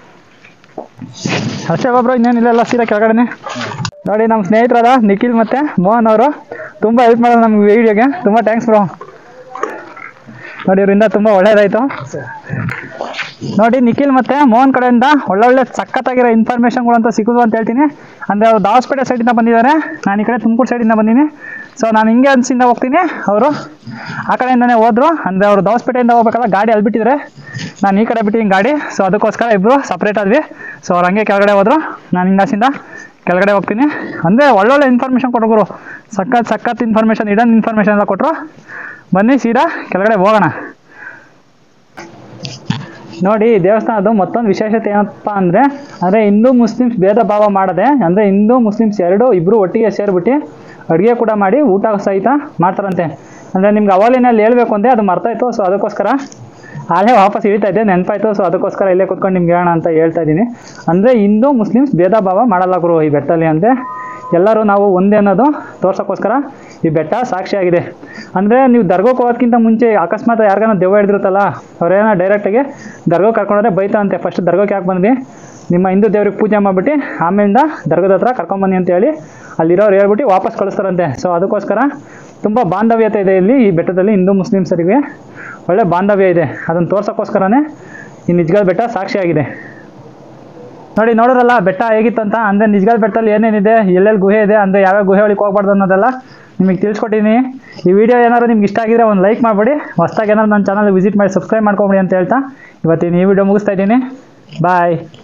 ಅಷ್ಟೇ ಒಬ್ಬರು ಇನ್ನೇನಿಲ್ಲ ಎಲ್ಲ ಸೀದಾ ಕೆಳಗಡೆನೆ ನೋಡಿ ನಮ್ಮ ಸ್ನೇಹಿತರಾದ ನಿಖಿಲ್ ಮತ್ತು ಮೋಹನ್ ಅವರು ತುಂಬ ಹೆಲ್ಪ್ ಮಾಡೋದು ನಮ್ಗೆ ವೀಡಿಯೋಗೆ ತುಂಬ ಥ್ಯಾಂಕ್ಸ್ ಬ್ರೋ ನೋಡಿ ಇವರಿಂದ ತುಂಬ ಒಳ್ಳೇದಾಯಿತು ನೋಡಿ ನಿಖಿಲ್ ಮತ್ತೆ ಮೋಹನ್ ಕಡೆಯಿಂದ ಒಳ್ಳೊಳ್ಳೆ ಸಖತ್ತಾಗಿರೋ ಇನ್ಫಾರ್ಮೇಷನ್ಗಳು ಅಂತ ಸಿಗೋದು ಅಂತ ಹೇಳ್ತೀನಿ ಅಂದರೆ ಅವ್ರು ದಾವಸ್ಪೇಟೆ ಸೈಡಿಂದ ಬಂದಿದ್ದಾರೆ ನಾನು ಈ ಕಡೆ ತುಮಕೂರು ಸೈಡಿಂದ ಬಂದೀನಿ ಸೊ ನಾನು ಹಿಂಗೆ ಅನ್ಸಿಂದ ಹೋಗ್ತೀನಿ ಅವರು ಆ ಕಡೆಯಿಂದನೇ ಹೋದ್ರು ಅಂದರೆ ಅವರು ದಾವಸ್ಪೇಟೆಯಿಂದ ಹೋಗ್ಬೇಕಲ್ಲ ಗಾಡಿ ಅಲ್ಲಿ ಬಿಟ್ಟಿದ್ರೆ ನಾನು ಈ ಕಡೆ ಬಿಟ್ಟಿದ್ದೀನಿ ಗಾಡಿ ಸೊ ಅದಕ್ಕೋಸ್ಕರ ಇಬ್ಬರು ಸಪ್ರೇಟ್ ಆದ್ವಿ ಸೊ ಅವ್ರು ಹಂಗೆ ಕೆಳಗಡೆ ಹೋದ್ರು ನಾನು ಹಿಂಗಾಸಿಂದ ಕೆಳಗಡೆ ಹೋಗ್ತೀನಿ ಅಂದರೆ ಒಳ್ಳೊಳ್ಳೆ ಇನ್ಫಾರ್ಮೇಷನ್ ಕೊಟ್ಟರು ಸಖತ್ ಸಖತ್ ಇನ್ಫಾರ್ಮೇಷನ್ ಇಡನ್ ಇನ್ಫಾರ್ಮೇಷನ್ ಎಲ್ಲ ಕೊಟ್ಟರು ಬನ್ನಿ ಸೀದಾ ಕೆಳಗಡೆ ಹೋಗೋಣ ನೋಡಿ ಈ ದೇವಸ್ಥಾನದ್ದು ಮತ್ತೊಂದು ವಿಶೇಷತೆ ಏನಪ್ಪ ಅಂದರೆ ಅಂದರೆ ಹಿಂದೂ ಮುಸ್ಲಿಮ್ಸ್ ಭೇದ ಭಾವ ಮಾಡದೆ ಅಂದರೆ ಹಿಂದೂ ಮುಸ್ಲಿಮ್ಸ್ ಎರಡು ಇಬ್ಬರು ಒಟ್ಟಿಗೆ ಸೇರಿಬಿಟ್ಟು ಅಡುಗೆ ಕೂಡ ಮಾಡಿ ಊಟ ಸಹಿತ ಮಾಡ್ತಾರಂತೆ ಅಂದರೆ ನಿಮ್ಗೆ ಅವಾಗಲೇ ಅಲ್ಲಿ ಹೇಳ್ಬೇಕು ಅಂದರೆ ಅದು ಮರ್ತಾಯಿತ್ತು ಸೊ ಅದಕ್ಕೋಸ್ಕರ ಅಲ್ಲೇ ವಾಪಸ್ ಇಳಿತಾ ಇದ್ದೆ ನೆನಪಾಯ್ತು ಸೊ ಅದಕ್ಕೋಸ್ಕರ ಇಲ್ಲೇ ಕೂತ್ಕೊಂಡು ನಿಮ್ಗೆ ಹೇಳೋಣ ಅಂತ ಹೇಳ್ತಾ ಇದ್ದೀನಿ ಅಂದರೆ ಹಿಂದೂ ಮುಸ್ಲಿಮ್ಸ್ ಭೇದ ಭಾವ ಮಾಡಲ್ಲ ಗುರು ಈ ಬೆಟ್ಟಲ್ಲಿ ಅಂತೆ ಎಲ್ಲರೂ ನಾವು ಒಂದೇ ಅನ್ನೋದು ತೋರ್ಸೋಕ್ಕೋಸ್ಕರ ಈ ಬೆಟ್ಟ ಸಾಕ್ಷಿಯಾಗಿದೆ ಅಂದರೆ ನೀವು ದರ್ಗೋಕ್ಕೆ ಹೋಗೋದಕ್ಕಿಂತ ಮುಂಚೆ ಅಕಸ್ಮಾತ್ ಯಾರಿಗಾನ ದೆವ್ವ ಹಿಡಿದಿರುತ್ತಲ್ಲ ಅವ್ರೇನೋ ಡೈರೆಕ್ಟಾಗಿ ದರ್ಗೋಕ್ಕೆ ಕರ್ಕೊಂಡ್ರೆ ಬೈತಾರಂತೆ ಫಸ್ಟ್ ದರ್ಗೋಕ್ಕೆ ಯಾಕೆ ಬಂದ್ವಿ ನಿಮ್ಮ ಹಿಂದೂ ದೇವ್ರಿಗೆ ಪೂಜೆ ಮಾಡಿಬಿಟ್ಟು ಆಮೇಲಿಂದ ದರ್ಗದ ಹತ್ರ ಕರ್ಕೊಂಬನ್ನಿ ಅಂತ ಹೇಳಿ ಅಲ್ಲಿರೋರು ಹೇಳ್ಬಿಟ್ಟು ವಾಪಸ್ ಕಳಿಸ್ತಾರಂತೆ ಸೊ ಅದಕ್ಕೋಸ್ಕರ ತುಂಬ ಬಾಂಧವ್ಯತೆ ಇದೆ ಇಲ್ಲಿ ಈ ಬೆಟ್ಟದಲ್ಲಿ ಹಿಂದೂ ಮುಸ್ಲಿಮ್ಸರಿಗೆ ಒಳ್ಳೆ ಬಾಂಧವ್ಯ ಇದೆ ಅದನ್ನು ತೋರ್ಸೋಕ್ಕೋಸ್ಕರನೇ ಈ ನಿಜ್ಗಲ್ ಬೆಟ್ಟ ಸಾಕ್ಷಿಯಾಗಿದೆ ನೋಡಿ ನೋಡೋರಲ್ಲ ಬೆಟ್ಟ ಹೇಗಿತ್ತಂತ ಅಂದರೆ ನಿಜ್ಗಲ್ ಬೆಟ್ಟದಲ್ಲಿ ಏನೇನಿದೆ ಎಲ್ಲೆಲ್ಲಿ ಗುಹೆ ಇದೆ ಅಂದರೆ ಯಾವ್ಯಾವ ಗುಹೆ ಒಳಗೆ ಹೋಗ್ಬಾರ್ದು ಅನ್ನೋದೆಲ್ಲ ನಿಮಗೆ ತಿಳಿಸ್ಕೊಟ್ಟಿದ್ದೀನಿ ಈ ವಿಡಿಯೋ ಏನಾದ್ರು ನಿಮ್ಗೆ ಇಷ್ಟ ಆಗಿದ್ರೆ ಒಂದು ಲೈಕ್ ಮಾಡಿಬಿಡಿ ಹೊಸ್ದಾಗಿ ಏನಾದ್ರು ನನ್ನ ಚಾನಲ್ ವಿಸಿಟ್ ಮಾಡಿ ಸಬ್ಸ್ಕ್ರೈಬ್ ಮಾಡ್ಕೊಬಿಡಿ ಅಂತ ಹೇಳ್ತಾ ಇವತ್ತಿನ ಈ ವಿಡಿಯೋ ಮುಗಿಸ್ತಾ ಇದ್ದೀನಿ ಬಾಯ್